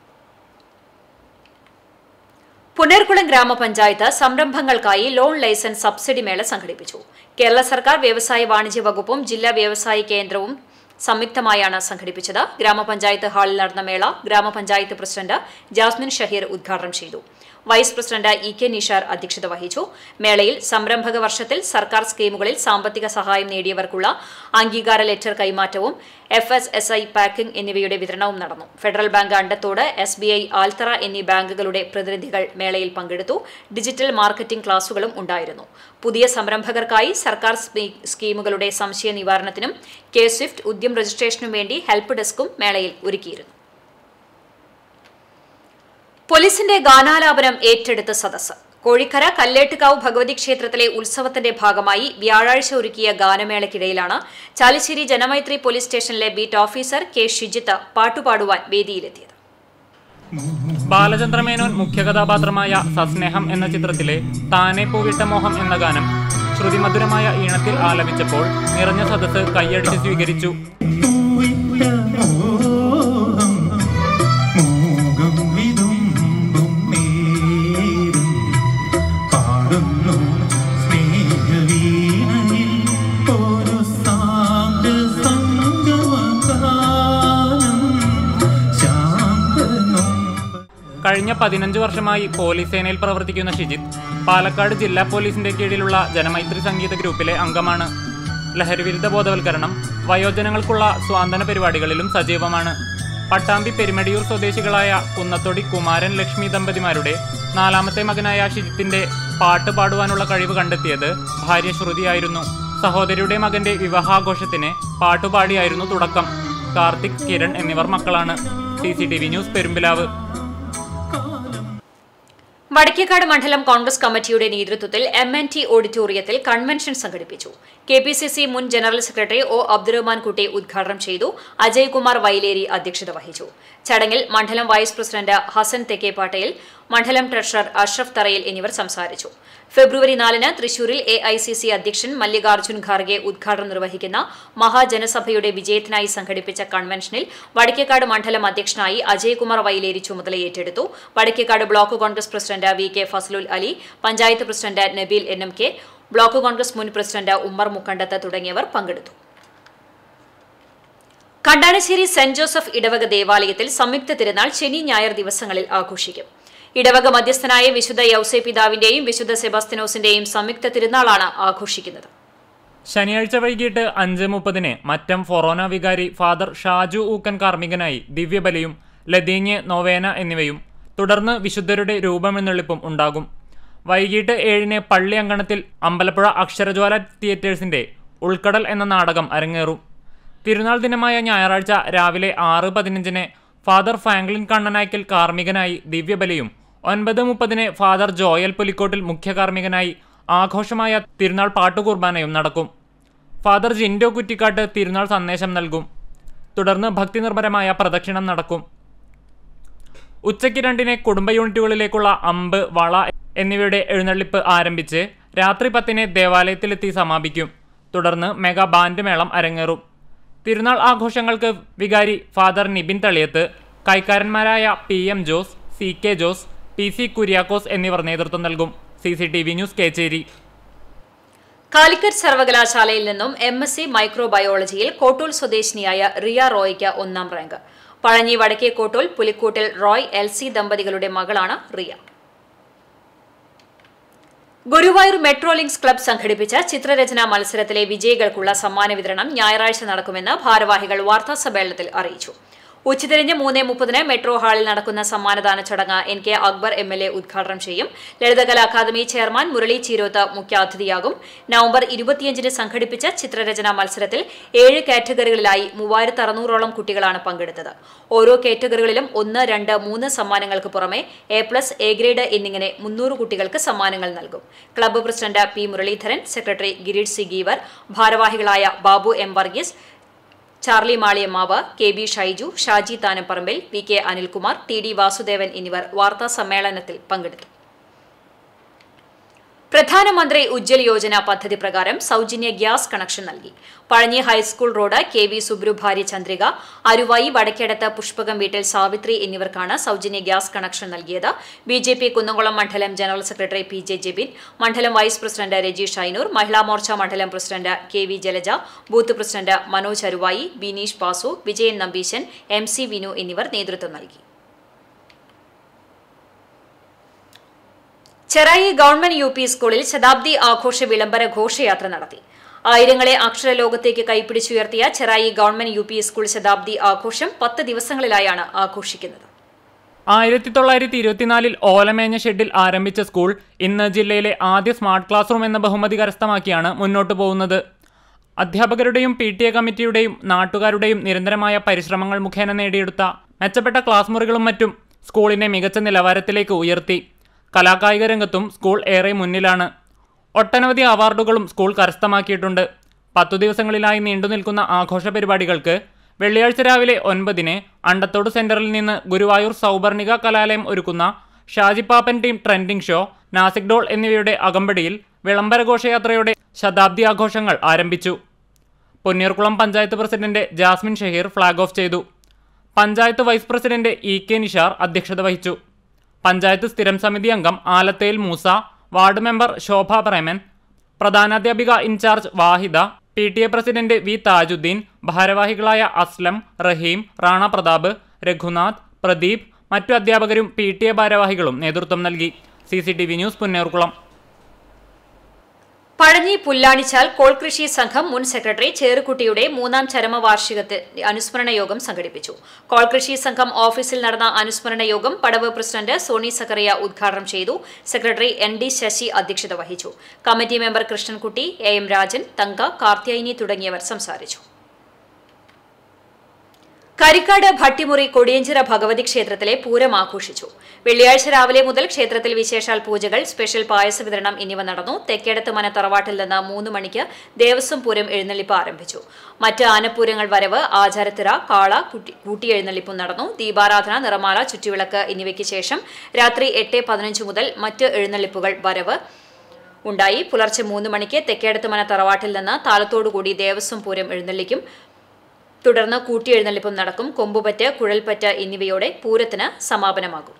പുനർകുളം ഗ്രാമപഞ്ചായത്ത് സംരംഭങ്ങൾക്കായി ലോൺ ലൈസൻസ് സബ്സിഡി മേള സംഘടിപ്പിച്ചു കേരള സർക്കാർ വ്യവസായ വാണിജ്യ വകുപ്പും ജില്ലാ വ്യവസായ കേന്ദ്രവും സംയുക്തമായാണ് സംഘടിപ്പിച്ചത് ഗ്രാമപഞ്ചായത്ത് ഹാളിൽ നടന്ന മേള ഗ്രാമപഞ്ചായത്ത് പ്രസിഡന്റ് ജാസ്മിൻ ഷഹീർ ഉദ്ഘാടനം ചെയ്തു vice president E K Nishar അധ്യക്ഷത വഹിച്ചു മേളയിൽ സംരംഭക വർഷത്തിൽ സർക്കാർ സ്കീമുകളിൽ സാമ്പത്തിക സഹായം നേടിയവർക്കുള്ള അംഗീകാര ലെറ്റർ കൈമാറ്റവും F S S I packing എന്നിവയുടെ വിതരണവും നടന്നു federal bank Andathode S B I Althara എന്നീ ബാങ്കുകളുടെ പ്രതിനിധികൾ മേളയിൽ പങ്കെടുത്തു ഡിജിറ്റൽ മാർക്കറ്റിംഗ് ക്ലാസുകളും ഉണ്ടായിരുന്നു പുതിയ സംരംഭകർക്കായി സർക്കാർ സ്പീ- സ്കീമുകളുടെ സംശയ നിവാരണത്തിനും കെ സ്വിഫ്റ്റ് ഉദ്യം രജിസ്ട്രേഷനും വേണ്ടി ഹെൽപ്പ് ഡെസ്കും മേളയിൽ ഒരുക്കിയിരുന്നു പോലീസിന്റെ ഗാനാലാപനം ഏറ്റെടുത്ത സദസ്സ് കോഴിക്കര കല്ലേട്ടുകാവ് ഭഗവതി ക്ഷേത്രത്തിലെ ഉത്സവത്തിന്റെ ഭാഗമായി വ്യാഴാഴ്ച ഒരുക്കിയ ഗാനമേളയ്ക്കിടയിലാണ് ചാലിശ്ശേരി ജനമൈത്രി പോലീസ് സ്റ്റേഷനിലെ ബീറ്റ് ഓഫീസർ കെ ഷിജിത്ത് പാട്ടുപാടുവാൻ വേദിയിലെത്തിയത് ബാലചന്ദ്രമേനോൻ മുഖ്യ കഥാപാത്രമായ സസ്നേഹം എന്ന ചിത്രത്തിലെ താനെ പൂവിട്ട മോഹം എന്ന ഗാനം ശ്രുതിമധുരമായ ഈണത്തിൽ ആലപിച്ചപ്പോൾ നിറഞ്ഞ സദസ്സ് കൈയടിച്ച് സ്വീകരിച്ചു മൂകം വിതുമ്പും നേരം പാടുന്നു സ്നേഹവീണയിൽ ഒരു സാന്ദ്ര സംഗമകാ കഴിഞ്ഞ പതിനഞ്ച് വർഷമായി പോലീസ് സേനയിൽ പ്രവർത്തിക്കുന്ന ഷിജിത്ത് പാലക്കാട് ജില്ലാ പോലീസിന്റെ കീഴിലുള്ള ജനമൈത്രി സംഗീത ഗ്രൂപ്പിലെ അംഗമാണ് ലഹരിവിരുദ്ധ ബോധവൽക്കരണം വയോജനങ്ങൾക്കുള്ള സ്വാന്തന പരിപാടികളിലും സജീവമാണ് പട്ടാമ്പി പെരുമടിയൂർ സ്വദേശികളായ കുന്നത്തൊടി കുമാരൻ ലക്ഷ്മി ദമ്പതിമാരുടെ നാലാമത്തെ മകനായ ഷിജിത്തിന്റെ പാട്ട് പാടുവാനുള്ള കഴിവ് കണ്ടെത്തിയത് ഭാര്യ ശ്രുതിയായിരുന്നു സഹോദരിയുടെ മകന്റെ വിവാഹാഘോഷത്തിന് പാട്ടുപാടിയായിരുന്നു തുടക്കം കാർത്തിക് കിരൺ എന്നിവർ മക്കളാണ് C C T V news Perumpilavu Vadakkekad മണ്ഡലം കോൺഗ്രസ് കമ്മിറ്റിയുടെ നേതൃത്വത്തിൽ എം എൻ ടി ഓഡിറ്റോറിയത്തിൽ കൺവെൻഷൻ സംഘടിപ്പിച്ചു കെ പി സി സി മുൻ general secretary O Abdurahman Kutty ഉദ്ഘാടനം ചെയ്തു അജയ്കുമാർ വൈലേരി അധ്യക്ഷത വഹിച്ചു ചടങ്ങിൽ മണ്ഡലം വൈസ് പ്രസിഡന്റ് ഹസൻ തെക്കേപ്പാട്ടയിൽ മണ്ഡലം ട്രഷറർ അഷ്റഫ് തറയിൽ എന്നിവർ സംസാരിച്ചു ഫെബ്രുവരി നാലിന് തൃശൂരിൽ എ ഐ സി സി അധ്യക്ഷൻ മല്ലികാർജ്ജുൻ ഖാർഗെ ഉദ്ഘാടനം നിർവഹിക്കുന്ന മഹാജനസഭയുടെ വിജയത്തിനായി സംഘടിപ്പിച്ച കൺവെൻഷനിൽ വടക്കേക്കാട് മണ്ഡലം അധ്യക്ഷനായി അജയ്കുമാർ വൈലേരി ചുമതലയേറ്റെടുത്തു Vadakkekad block Congress president V K Fazalul Ali panchayat president Nabeel N M K block Congress മുൻ പ്രസിഡന്റ് ഉമ്മർ മുക്കണ്ടത്ത് തുടങ്ങിയവർ പങ്കെടുത്തു കണ്ടാനശ്ശേരി സെന്റ് ജോസഫ് ഇടവക ദേവാലയത്തിൽ സംയുക്ത തിരുനാൾ ശനി ഞായർ ദിവസങ്ങളിൽ ആഘോഷിക്കും ഇടവക മധ്യസ്ഥനായ വിശുദ്ധ യൌസേ പിതാവിന്റെയും വിശുദ്ധ സെബാസ്തിനോസിന്റെയും സംയുക്ത തിരുനാളാണ് ആഘോഷിക്കുന്നത് ശനിയാഴ്ച വൈകിട്ട് അഞ്ച് മുപ്പതിന് മറ്റം ഫൊറോന വികാരി ഫാദർ ഷാജു ഊക്കൻ കാർമ്മികനായി ദിവ്യബലിയും ലതീഞ്ഞ് നൊവേന എന്നിവയും തുടർന്ന് വിശുദ്ധരുടെ രൂപമെന്നെള്ളിപ്പും ഉണ്ടാകും വൈകിട്ട് ഏഴിന് പള്ളി അങ്കണത്തിൽ അമ്പലപ്പുഴ അക്ഷരജ്വാല തിയേറ്റേഴ്സിന്റെ ഉൾക്കടൽ എന്ന നാടകം അരങ്ങേറും തിരുനാൾ ദിനമായ ഞായറാഴ്ച രാവിലെ ആറ് പതിനഞ്ചിന് ഫാദർ ഫ്രാങ്ക്ലിൻ കണ്ണനായ്ക്കൽ കാർമ്മികനായി ദിവ്യബലിയും ഒൻപത് മുപ്പതിന് ഫാദർ ജോയൽ പുലിക്കോട്ടിൽ മുഖ്യ കാർമ്മികനായി ആഘോഷമായ തിരുനാൾ പാട്ടുകുർബാനയും നടക്കും ഫാദർ ജിൻഡോ കുറ്റിക്കാട്ട് തിരുനാൾ സന്ദേശം നൽകും തുടർന്ന് ഭക്തിനിർഭരമായ പ്രദക്ഷിണം നടക്കും ഉച്ചയ്ക്ക് രണ്ടിന് കുടുംബ യൂണിറ്റുകളിലേക്കുള്ള അമ്പ് വള എന്നിവയുടെ എഴുന്നള്ളിപ്പ് ആരംഭിച്ച് രാത്രി പത്തിന് ദേവാലയത്തിലെത്തി സമാപിക്കും തുടർന്ന് മെഗാ ബാൻഡ് മേളം അരങ്ങേറും തിരുനാൾ ആഘോഷങ്ങൾക്ക് വികാരി ഫാദർ നിബിൻ തളിയത്ത് കൈക്കാരന്മാരായ P M Jose C K Jose P C Kuriakose എന്നിവർ നേതൃത്വം നൽകും C C T V news Kechery Calicut സർവകലാശാലയിൽ നിന്നും എം എസ് സി മൈക്രോബയോളജിയിൽ കോട്ടൂൽ സ്വദേശിനിയായ റിയ റോയ്ക്ക് ഒന്നാം റാങ്ക് പഴഞ്ഞി വടക്കേ കോട്ടൂൽ പുലിക്കൂട്ടിൽ റോയ് എൽ സി ദമ്പതികളുടെ മകളാണ് Riya Guruvayur metro links club സംഘടിപ്പിച്ച ചിത്രരചനാ മത്സരത്തിലെ വിജയികൾക്കുള്ള സമ്മാന വിതരണം ഞായറാഴ്ച നടക്കുമെന്ന് ഭാരവാഹികൾ വാർത്താസമ്മേളനത്തിൽ അറിയിച്ചു ഉച്ചതിരിഞ്ഞ് മൂന്ന് മുപ്പതിന് മെട്രോ ഹാളിൽ നടക്കുന്ന സമ്മാനദാന ചടങ്ങ് N K Akbar M L A ഉദ്ഘാടനം ചെയ്യും ലളിതകലാ അക്കാദമി ചെയർമാൻ മുരളി ചീരോത്ത് മുഖ്യാതിഥിയാകും നവംബർ ഇരുപത്തിയഞ്ചിന് സംഘടിപ്പിച്ച ചിത്രരചനാ മത്സരത്തിൽ ഏഴ് കാറ്റഗറികളിലായി മൂവായിരത്തി അറുന്നൂറോളം കുട്ടികളാണ് പങ്കെടുത്തത് ഓരോ കാറ്റഗറികളിലും ഒന്ന് രണ്ട് മൂന്ന് സമ്മാനങ്ങൾക്ക് പുറമെ എ പ്ലസ് എ ഗ്രേഡ് എന്നിങ്ങനെ മുന്നൂറ് കുട്ടികൾക്ക് സമ്മാനങ്ങൾ നൽകും club president P Muralidharan secretary Girish C Geever ഭാരവാഹികളായ Babu M Varghese Charlie Maliyammavu K B Shaiju Shaji Thanapparambil V K Anilkumar T D Vasudevan എന്നിവർ വാർത്താ സമ്മേളനത്തിൽ പങ്കെടുത്തു പ്രധാനമന്ത്രി ഉജ്ജ്വൽ യോജന പദ്ധതി പ്രകാരം സൗജന്യ ഗ്യാസ് കണക്ഷൻ നൽകി Pazhanji high school road K V Subru ഭാര്യ ചന്ദ്രിക അരുവായി വടക്കേടത്ത് പുഷ്പകം വീട്ടിൽ സാവിത്രി എന്നിവർക്കാണ് സൗജന്യ ഗ്യാസ് കണക്ഷൻ നൽകിയത് ബി ജെ പി കുന്നംകുളം മണ്ഡലം general secretary P J Jebin മണ്ഡലം വൈസ് പ്രസിഡന്റ് രജീഷ് ഐനൂർ മഹിളാ മോർച്ച മണ്ഡലം president K V Jalaja booth president Manoj Aruvayi Bineesh Pasu Vijayan Nambeesan M C Vinu എന്നിവർ നേതൃത്വം നൽകി ചെറായി ഗവൺമെന്റ് യു പി സ്കൂളിൽ ശതാബ്ദി ആഘോഷ വിളംബര ഘോഷയാത്ര നടത്തി ആയിരങ്ങളെ അക്ഷരലോകത്തേക്ക് കൈപ്പിടിച്ചുയർത്തിയ Cherai government U P school ശതാബ്ദി ആഘോഷം പത്ത് ദിവസങ്ങളിലായാണ് ആഘോഷിക്കുന്നത് ആയിരത്തി തൊള്ളായിരത്തി ഇരുപത്തിനാലിൽ ഓലമേഞ്ഞ ഷെഡിൽ ആരംഭിച്ച സ്കൂൾ ഇന്ന് ജില്ലയിലെ ആദ്യ സ്മാർട്ട് ക്ലാസ് റൂം എന്ന ബഹുമതി കരസ്ഥമാക്കിയാണ് മുന്നോട്ടു പോകുന്നത് അധ്യാപകരുടെയും പി ടി എ കമ്മിറ്റിയുടെയും നാട്ടുകാരുടെയും നിരന്തരമായ പരിശ്രമങ്ങൾ മുഖേന നേടിയെടുത്ത മെച്ചപ്പെട്ട ക്ലാസ് മുറികളും മറ്റും സ്കൂളിനെ മികച്ച നിലവാരത്തിലേക്ക് ഉയർത്തി കലാകായിക രംഗത്തും സ്കൂൾ ഏറെ മുന്നിലാണ് ഒട്ടനവധി അവാർഡുകളും സ്കൂൾ കരസ്ഥമാക്കിയിട്ടുണ്ട് പത്തു ദിവസങ്ങളിലായി നീണ്ടുനിൽക്കുന്ന ആഘോഷ പരിപാടികൾക്ക് വെള്ളിയാഴ്ച രാവിലെ ഒൻപതിന് അണ്ടത്തോട് സെന്ററിൽ നിന്ന് ഗുരുവായൂർ സൗപർണിക കലാലയം ഒരുക്കുന്ന Shajippappan team trending show Nasik dhol എന്നിവയുടെ അകമ്പടിയിൽ വിളംബര ഘോഷയാത്രയുടെ ശതാബ്ദി ആഘോഷങ്ങൾ ആരംഭിച്ചു Ponneerkulam panchayat president Jasmin Shaheer flag off ചെയ്തു panchayat vice president E K Nishar അധ്യക്ഷത വഹിച്ചു പഞ്ചായത്ത് സ്ഥിരം സമിതി അംഗം ആലത്തേൽ മൂസ വാർഡ് മെമ്പർ ശോഭ പ്രേമൻ പ്രധാനാധ്യാപിക in charge Vahida P T A president V Thajudheen ഭാരവാഹികളായ അസ്ലം റഹീം റാണ പ്രതാപ് രഘുനാഥ് പ്രദീപ് മറ്റു അധ്യാപകരും പി ടി എ ഭാരവാഹികളും നേതൃത്വം നൽകി C C T V news Punnerkulam Pazhanji Pullanichal കോൾകൃഷി സംഘം മുൻ സെക്രട്ടറി ചേറുകുട്ടിയുടെ മൂന്നാം ചരമവാർഷികത്തിൽ അനുസ്മരണ യോഗം സംഘടിപ്പിച്ചു കോൾകൃഷി സംഘം ഓഫീസിൽ നടന്ന അനുസ്മരണ യോഗം പടവ് പ്രസിഡന്റ് സോണി സക്കറിയ ഉദ്ഘാടനം ചെയ്തു സെക്രട്ടറി എൻ ഡി ശശി അധ്യക്ഷത വഹിച്ചു committee member Krishnankutty A M Rajan Thanka Karthyayini തുടങ്ങിയവർ സംസാരിച്ചു കരിക്കാട് ഭട്ടിമുറി കൊടിയഞ്ചിറ ഭഗവതി ക്ഷേത്രത്തിലെ പൂരം ആഘോഷിച്ചു വെള്ളിയാഴ്ച രാവിലെ മുതൽ ക്ഷേത്രത്തിൽ വിശേഷാൽ പൂജകൾ സ്പെഷ്യൽ പായസ വിതരണം എന്നിവ നടന്നു തെക്കേടത്ത് മന തറവാട്ടിൽ നിന്ന് മൂന്ന് മണിക്ക് ദേവസ്വം പൂരം എഴുന്നള്ളിപ്പ് ആരംഭിച്ചു മറ്റ് ആനപ്പൂരങ്ങൾ വരവ് ആചാരത്തിറ കാള കുട്ടി കൂട്ടിയെഴുന്നള്ളിപ്പും നടന്നു ദീപാരാധന നിറമാല ചുറ്റുവിളക്ക് എന്നിവയ്ക്ക് ശേഷം രാത്രി എട്ട് പതിനഞ്ച് മുതൽ മറ്റ് എഴുന്നള്ളിപ്പുകൾ വരവ് ഉണ്ടായി പുലർച്ചെ മൂന്ന് മണിക്ക് തെക്കേടത്ത് മന തറവാട്ടിൽ നിന്ന് താലത്തോടുകൂടി ദേവസ്വം പൂരം എഴുന്നള്ളിക്കും തുടർന്ന് കൂട്ടിയെഴുന്നള്ളിപ്പും നടക്കും കൊമ്പുപറ്റ് കുഴൽപ്പറ്റ് എന്നിവയോടെ പൂരത്തിന് സമാപനമാകും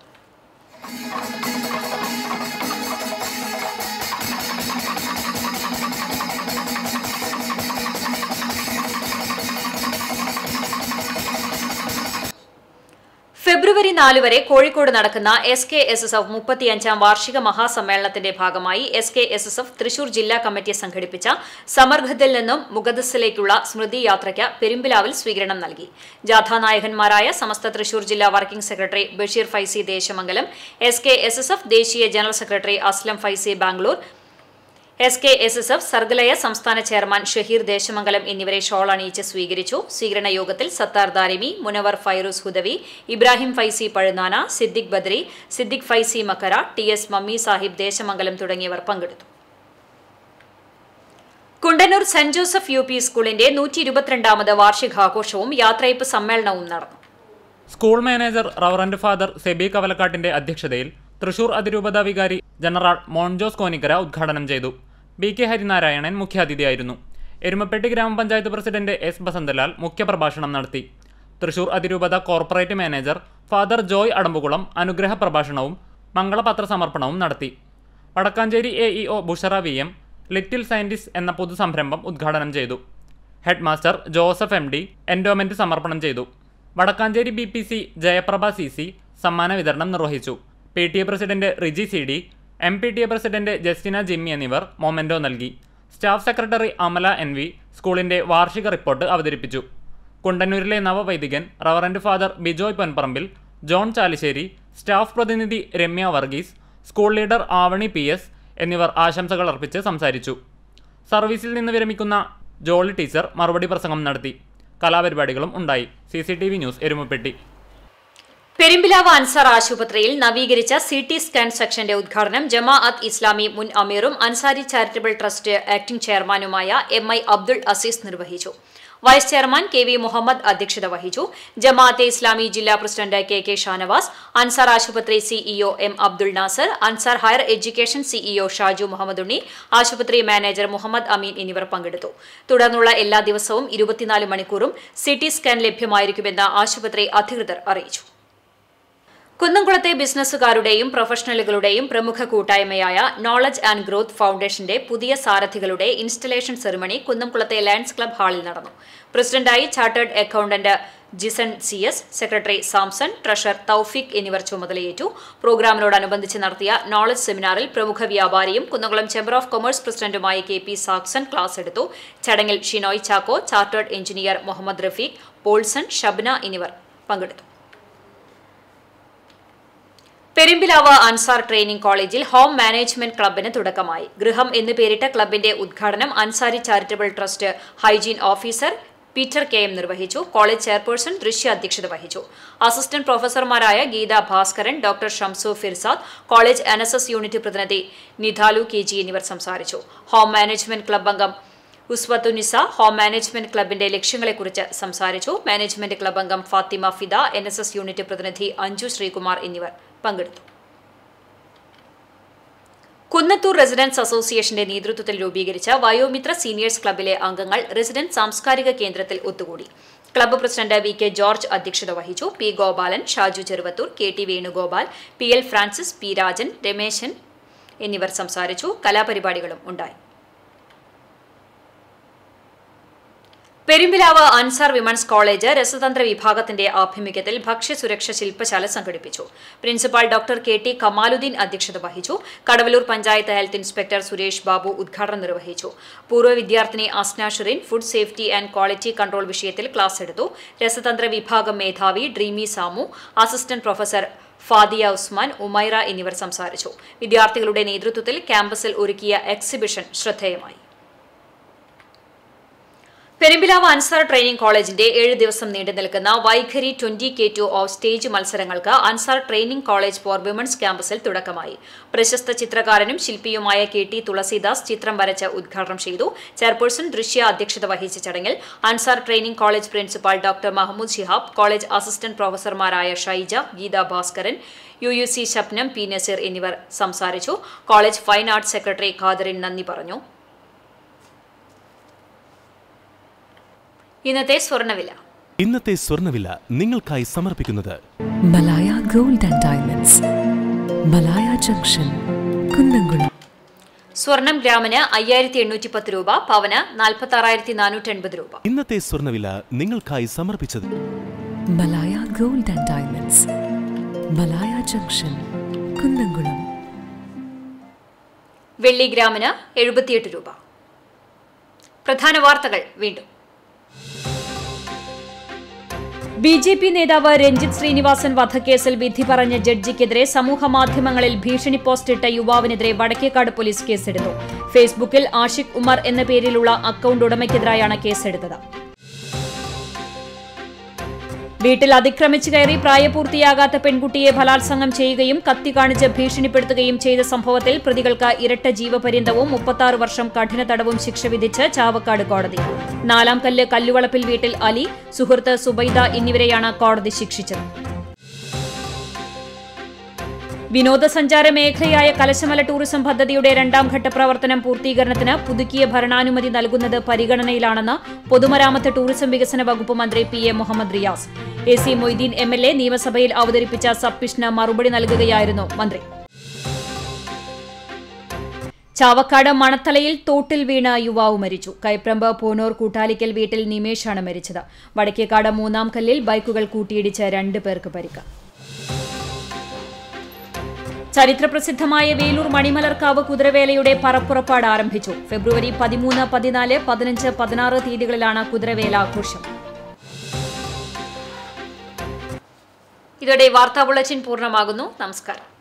ഫെബ്രുവരി നാല് വരെ കോഴിക്കോട് നടക്കുന്ന S K S S F മുപ്പത്തിയഞ്ചാം വാർഷിക മഹാസമ്മേളനത്തിന്റെ ഭാഗമായി S K S S F Thrissur ജില്ലാ കമ്മിറ്റി സംഘടിപ്പിച്ച സമർഘത്തിൽ നിന്നും മുഗദസിലേക്കുള്ള സ്മൃതി യാത്രയ്ക്ക് പെരുമ്പിലാവിൽ സ്വീകരണം നൽകി ജാഥാനായകന്മാരായ സമസ്ത തൃശൂർ ജില്ലാ working secretary Basheer Faizy Desamangalam S K S S F ദേശീയ general secretary Aslam Faizy Bangalore S K S S F Sargalaya സംസ്ഥാന ചെയർമാൻ ഷഹീർ ദേശമംഗലം എന്നിവരെ ഷോൾ അണിയിച്ച് സ്വീകരിച്ചു സ്വീകരണ യോഗത്തിൽ സത്താർ ദാരിമി മുനവർ ഫൈറൂസ് ഹുദവി ഇബ്രാഹിം ഫൈസി പഴുനാന സിദ്ദിഖ് ബദ്രി സിദ്ദിഖ് ഫൈസി മക്കര ടി എസ് മമ്മി സാഹിബ് ദേശമംഗലം തുടങ്ങിയവർ പങ്കെടുത്തു Kundannur saint Joseph U P സ്കൂളിന്റെ നൂറ്റി ഇരുപത്തിരണ്ടാമത് വാർഷികാഘോഷവും യാത്രയപ്പ് സമ്മേളനവും നടന്നു school manager reverend father Seby കവലക്കാട്ടിന്റെ അധ്യക്ഷതയിൽ തൃശൂർ അതിരൂപത വികാരി ജനറൽ മോൺജോസ് കോനിക്കര ഉദ്ഘാടനം ചെയ്തു ബി കെ ഹരിനാരായണൻ മുഖ്യാതിഥിയായിരുന്നു എരുമപ്പെട്ടി ഗ്രാമപഞ്ചായത്ത് പ്രസിഡന്റ് എസ് ബസന്തലാൽ മുഖ്യപ്രഭാഷണം നടത്തി തൃശൂർ അതിരൂപത corporate manager father Joy Adampukulam അനുഗ്രഹ പ്രഭാഷണവും മംഗളപത്ര സമർപ്പണവും നടത്തി Vadakkanchery A E O Bushara V M little scientist എന്ന പൊതുസംരംഭം ഉദ്ഘാടനം ചെയ്തു head master Joseph M D endowment സമർപ്പണം ചെയ്തു Vadakkanchery B P C Jayaprabha C C സമ്മാന വിതരണം നിർവഹിച്ചു P T A president Riji C D M P T A president Justina Jimmy എന്നിവർ മൊമെന്റോ നൽകി staff secretary Amala N V സ്കൂളിന്റെ വാർഷിക റിപ്പോർട്ട് അവതരിപ്പിച്ചു കുണ്ടന്നൂരിലെ നവവൈദികൻ reverend father Bijoy Ponparambil John Chalissery staff പ്രതിനിധി Ramya Varghese school leader Avani P S എന്നിവർ ആശംസകൾ അർപ്പിച്ച് സംസാരിച്ചു സർവീസിൽ നിന്ന് വിരമിക്കുന്ന ജോളി ടീച്ചർ മറുപടി പ്രസംഗം നടത്തി കലാപരിപാടികളും ഉണ്ടായി C C T V news Erumapetty Perumpilavu Ansar ആശുപത്രിയിൽ നവീകരിച്ച സി ടി സ്കാൻ സെക്ഷന്റെ ഉദ്ഘാടനം ജമാഅത്ത് ഇസ്ലാമി മുൻ അമീറും അൻസാരി ചാരിറ്റബിൾ ട്രസ്റ്റ് ആക്ടിംഗ് ചെയർമാനുമായ എം ഐ അബ്ദുൾ അസീസ് നിർവഹിച്ചു vice chairman K V Muhammad അധ്യക്ഷത വഹിച്ചു ജമാഅത്തെ ഇസ്ലാമി ജില്ലാ president K K Shanavas Ansar ആശുപത്രി CEO M Abdul Nasar Ansar higher education CEO Shaju Muhammad Unni ആശുപത്രി മാനേജർ മുഹമ്മദ് അമീൻ എന്നിവർ പങ്കെടുത്തു തുടർന്നുള്ള എല്ലാ ദിവസവും ഇരുപത്തിനാല് മണിക്കൂറും സി ടി സ്കാൻ ലഭ്യമായിരിക്കുമെന്ന് ആശുപത്രി അധികൃതർ അറിയിച്ചു കുന്നംകുളത്തെ ബിസിനസ്സുകാരുടെയും പ്രൊഫഷണലുകളുടെയും പ്രമുഖ കൂട്ടായ്മയായ നോളജ് ആൻഡ് ഗ്രോത്ത് ഫൗണ്ടേഷന്റെ പുതിയ സാരഥികളുടെ ഇൻസ്റ്റലേഷൻ സെറിമണി കുന്നംകുളത്തെ ലയൺസ് ക്ലബ് ഹാളിൽ നടന്നു പ്രസിഡന്റായി chartered accountant Jison C S secretary Samson treasurer Thoufeeq എന്നിവർ ചുമതലയേറ്റു പ്രോഗ്രാമിനോടനുബന്ധിച്ച് നടത്തിയ നോളജ് സെമിനാറിൽ പ്രമുഖ വ്യാപാരിയും കുന്നംകുളം ചേംബർ ഓഫ് കൊമേഴ്സ് പ്രസിഡന്റുമായ കെ പി സാക്സൺ ക്ലാസ് എടുത്തു ചടങ്ങിൽ ഷിനോയ് ചാക്കോ ചാർട്ടേഡ് എഞ്ചിനീയർ മുഹമ്മദ് റഫീഖ് പോൾസൺ ഷബ്ന എന്നിവർ പങ്കെടുത്തു പെരുമ്പിലാവ് അൻസാർ ട്രെയിനിംഗ് കോളേജിൽ ഹോം മാനേജ്മെന്റ് ക്ലബിന് തുടക്കമായി ഗൃഹം എന്ന് പേരിട്ട ക്ലബിന്റെ ഉദ്ഘാടനം Ansari charitable trust hygiene officer Peter K M നിർവഹിച്ചു കോളേജ് ചെയർപേഴ്സൺ ദൃശ്യ അധ്യക്ഷത വഹിച്ചു അസിസ്റ്റന്റ് പ്രൊഫസർമാരായ Geetha Bhaskaran doctor Shamsu Firsad college N S S unit പ്രതിനിധി നിധാലു കെ ജി എന്നിവർ സംസാരിച്ചു ഹോം മാനേജ്മെന്റ് ക്ലബ് അംഗം ഉസ്വത്തുനിസ ഹോം മാനേജ്മെന്റ് ക്ലബിന്റെ ലക്ഷ്യങ്ങളെക്കുറിച്ച് സംസാരിച്ചു മാനേജ്മെന്റ് ക്ലബ് അംഗം Fathima Fida N S S unit പ്രതിനിധി അഞ്ജു ശ്രീകുമാർ എന്നിവർ പങ്കെടുത്തു കുന്നത്തൂർ റെസിഡൻസ് അസോസിയേഷന്റെ നേതൃത്വത്തിൽ രൂപീകരിച്ച വയോമിത്ര സീനിയേഴ്സ് ക്ലബിലെ അംഗങ്ങൾ റെസിഡന്റ് സാംസ്കാരിക കേന്ദ്രത്തിൽ ഒത്തുകൂടി club president V K George അധ്യക്ഷത വഹിച്ചു P Gopalan Shaju Cheruvathur K T Venugopal P L Francis P Rajan Rameshan എന്നിവർ സംസാരിച്ചു കലാപരിപാടികളും ഉണ്ടായി പെരുമ്പിലാവ് അൻസാർ വിമൻസ് കോളേജ് രസതന്ത്ര വിഭാഗത്തിന്റെ ആഭിമുഖ്യത്തിൽ ഭക്ഷ്യസുരക്ഷ ശില്പശാല സംഘടിപ്പിച്ചു principal doctor K T Kamaludheen അധ്യക്ഷത വഹിച്ചു കടവലൂർ പഞ്ചായത്ത് ഹെൽത്ത് ഇൻസ്പെക്ടർ സുരേഷ് ബാബു ഉദ്ഘാടനം നിർവഹിച്ചു പൂർവ്വ വിദ്യാർത്ഥിനി Asna Sherin food safety and quality control വിഷയത്തിൽ ക്ലാസ് എടുത്തു രസതന്ത്ര വിഭാഗം മേധാവി ഡ്രീമി സാമു അസിസ്റ്റന്റ് പ്രൊഫസർ ഫാദിയ ഉസ്മാൻ ഉമൈറ എന്നിവർ സംസാരിച്ചു വിദ്യാർത്ഥികളുടെ നേതൃത്വത്തിൽ ക്യാമ്പസിൽ ഒരുക്കിയ എക്സിബിഷൻ ശ്രദ്ധേയമായി പെരുമ്പിലാവ് അൻസാർ ട്രെയിനിംഗ് കോളേജിന്റെ ഏഴ് ദിവസം നീണ്ടു നിൽക്കുന്ന Vaikhari twenty K two off stage മത്സരങ്ങൾക്ക് Ansar training college for women's ക്യാമ്പസിൽ തുടക്കമായി പ്രശസ്ത ചിത്രകാരനും ശില്പിയുമായ കെ ടി തുളസീദാസ് ചിത്രം വരച്ച് ഉദ്ഘാടനം ചെയ്തു ചെയർപേഴ്സൺ ദൃശ്യ അധ്യക്ഷത വഹിച്ച ചടങ്ങിൽ Ansar training college principal doctor Mahmood Shihab college assistant പ്രൊഫസർമാരായ Shaija Geetha Bhaskaran U U C Shapnam P Naseer എന്നിവർ സംസാരിച്ചു കോളേജ് ഫൈൻ ആർട്സ് സെക്രട്ടറി ഖാദറിൻ നന്ദി പറഞ്ഞു ഇന്നത്തെ സ്വർണ്ണവില ഇന്നത്തെ സ്വർണ്ണവില നിങ്ങൾക്കായി സമർപ്പിക്കുന്നത് Malaya gold and diamonds Malaya junction Kunnamkulam സ്വർണം ഗ്രാമിന് അയ്യായിരത്തി എണ്ണൂറ്റി പത്ത് രൂപ പവന് നാൽപ്പത്തി ആറായിരത്തി നാനൂറ്റി എൺപത് രൂപ ഇന്നത്തെ സ്വർണ്ണവില നിങ്ങൾക്കായി സമർപ്പിച്ചത് Malaya gold and diamonds Malaya junction Kunnamkulam വെള്ളി ഗ്രാമിന് എഴുപത്തിയെട്ട് രൂപ പ്രധാന വാർത്തകൾ വീണ്ടും ബി ജെ പി നേതാവ് രഞ്ജിത്ത് ശ്രീനിവാസൻ വധക്കേസിൽ വിധി പറഞ്ഞ ജഡ്ജിക്കെതിരെ സമൂഹ മാധ്യമങ്ങളിൽ ഭീഷണി പോസ്റ്റിട്ട യുവാവിനെതിരെ വടക്കേക്കാട് പോലീസ് കേസെടുത്തു ഫേസ്ബുക്കിൽ ആഷിഖ് ഉമർ എന്ന പേരിലുള്ള അക്കൌണ്ട് ഉടമയ്ക്കെതിരായാണ് കേസെടുത്തത് വീട്ടിൽ അതിക്രമിച്ചു കയറി പ്രായപൂർത്തിയാകാത്ത പെൺകുട്ടിയെ ബലാത്സംഗം ചെയ്യുകയും കത്തി കാണിച്ച് ഭീഷണിപ്പെടുത്തുകയും ചെയ്ത സംഭവത്തിൽ പ്രതികൾക്ക് ഇരട്ട ജീവപര്യന്തവും മുപ്പത്താറ് വർഷം കഠിന തടവും ശിക്ഷ വിധിച്ച് ചാവക്കാട് കോടതി നാലാം കല്ല് കല്ലുവളപ്പിൽ വീട്ടിൽ അലി സുഹൃത്ത് സുബൈദ എന്നിവരെയാണ് കോടതി ശിക്ഷിച്ചത് വിനോദസഞ്ചാര മേഖലയായ കലശമല ടൂറിസം പദ്ധതിയുടെ രണ്ടാം ഘട്ട പ്രവർത്തനം പൂർത്തീകരണത്തിന് പുതുക്കിയ ഭരണാനുമതി നൽകുന്നത് പരിഗണനയിലാണെന്ന് പൊതുമരാമത്ത് ടൂറിസം വികസന വകുപ്പ് മന്ത്രി P A Muhammad Riyas A C Moideen M L A നിയമസഭയിൽ അവതരിപ്പിച്ച സബ്മിഷന് മറുപടി നൽകുകയായിരുന്നു മന്ത്രി ചാവക്കാട് മണത്തലയിൽ തോട്ടിൽ വീണ യുവാവ് മരിച്ചു കൈപ്രമ്പ് പൂനൂർ കൂട്ടാലിക്കൽ വീട്ടിൽ നിമേഷാണ് മരിച്ചത് വടക്കേക്കാട് മൂന്നാം കല്ലിൽ ബൈക്കുകൾ കൂട്ടിയിടിച്ച് രണ്ട് പേർക്ക് പരിക്ക് ചരിത്രപ്രസിദ്ധമായ വേലൂർ മണിമലർക്കാവ് കുതിരവേലയുടെ പറപ്പുറപ്പാട് ആരംഭിച്ചു ഫെബ്രുവരി പതിമൂന്ന് പതിനാല് പതിനഞ്ച് പതിനാറ് തീയതികളിലാണ് കുതിരവേല ആഘോഷം ഇതോടെ വാർത്താ ബുള്ളറ്റിൻ പൂർണ്ണമാകുന്നു നമസ്കാരം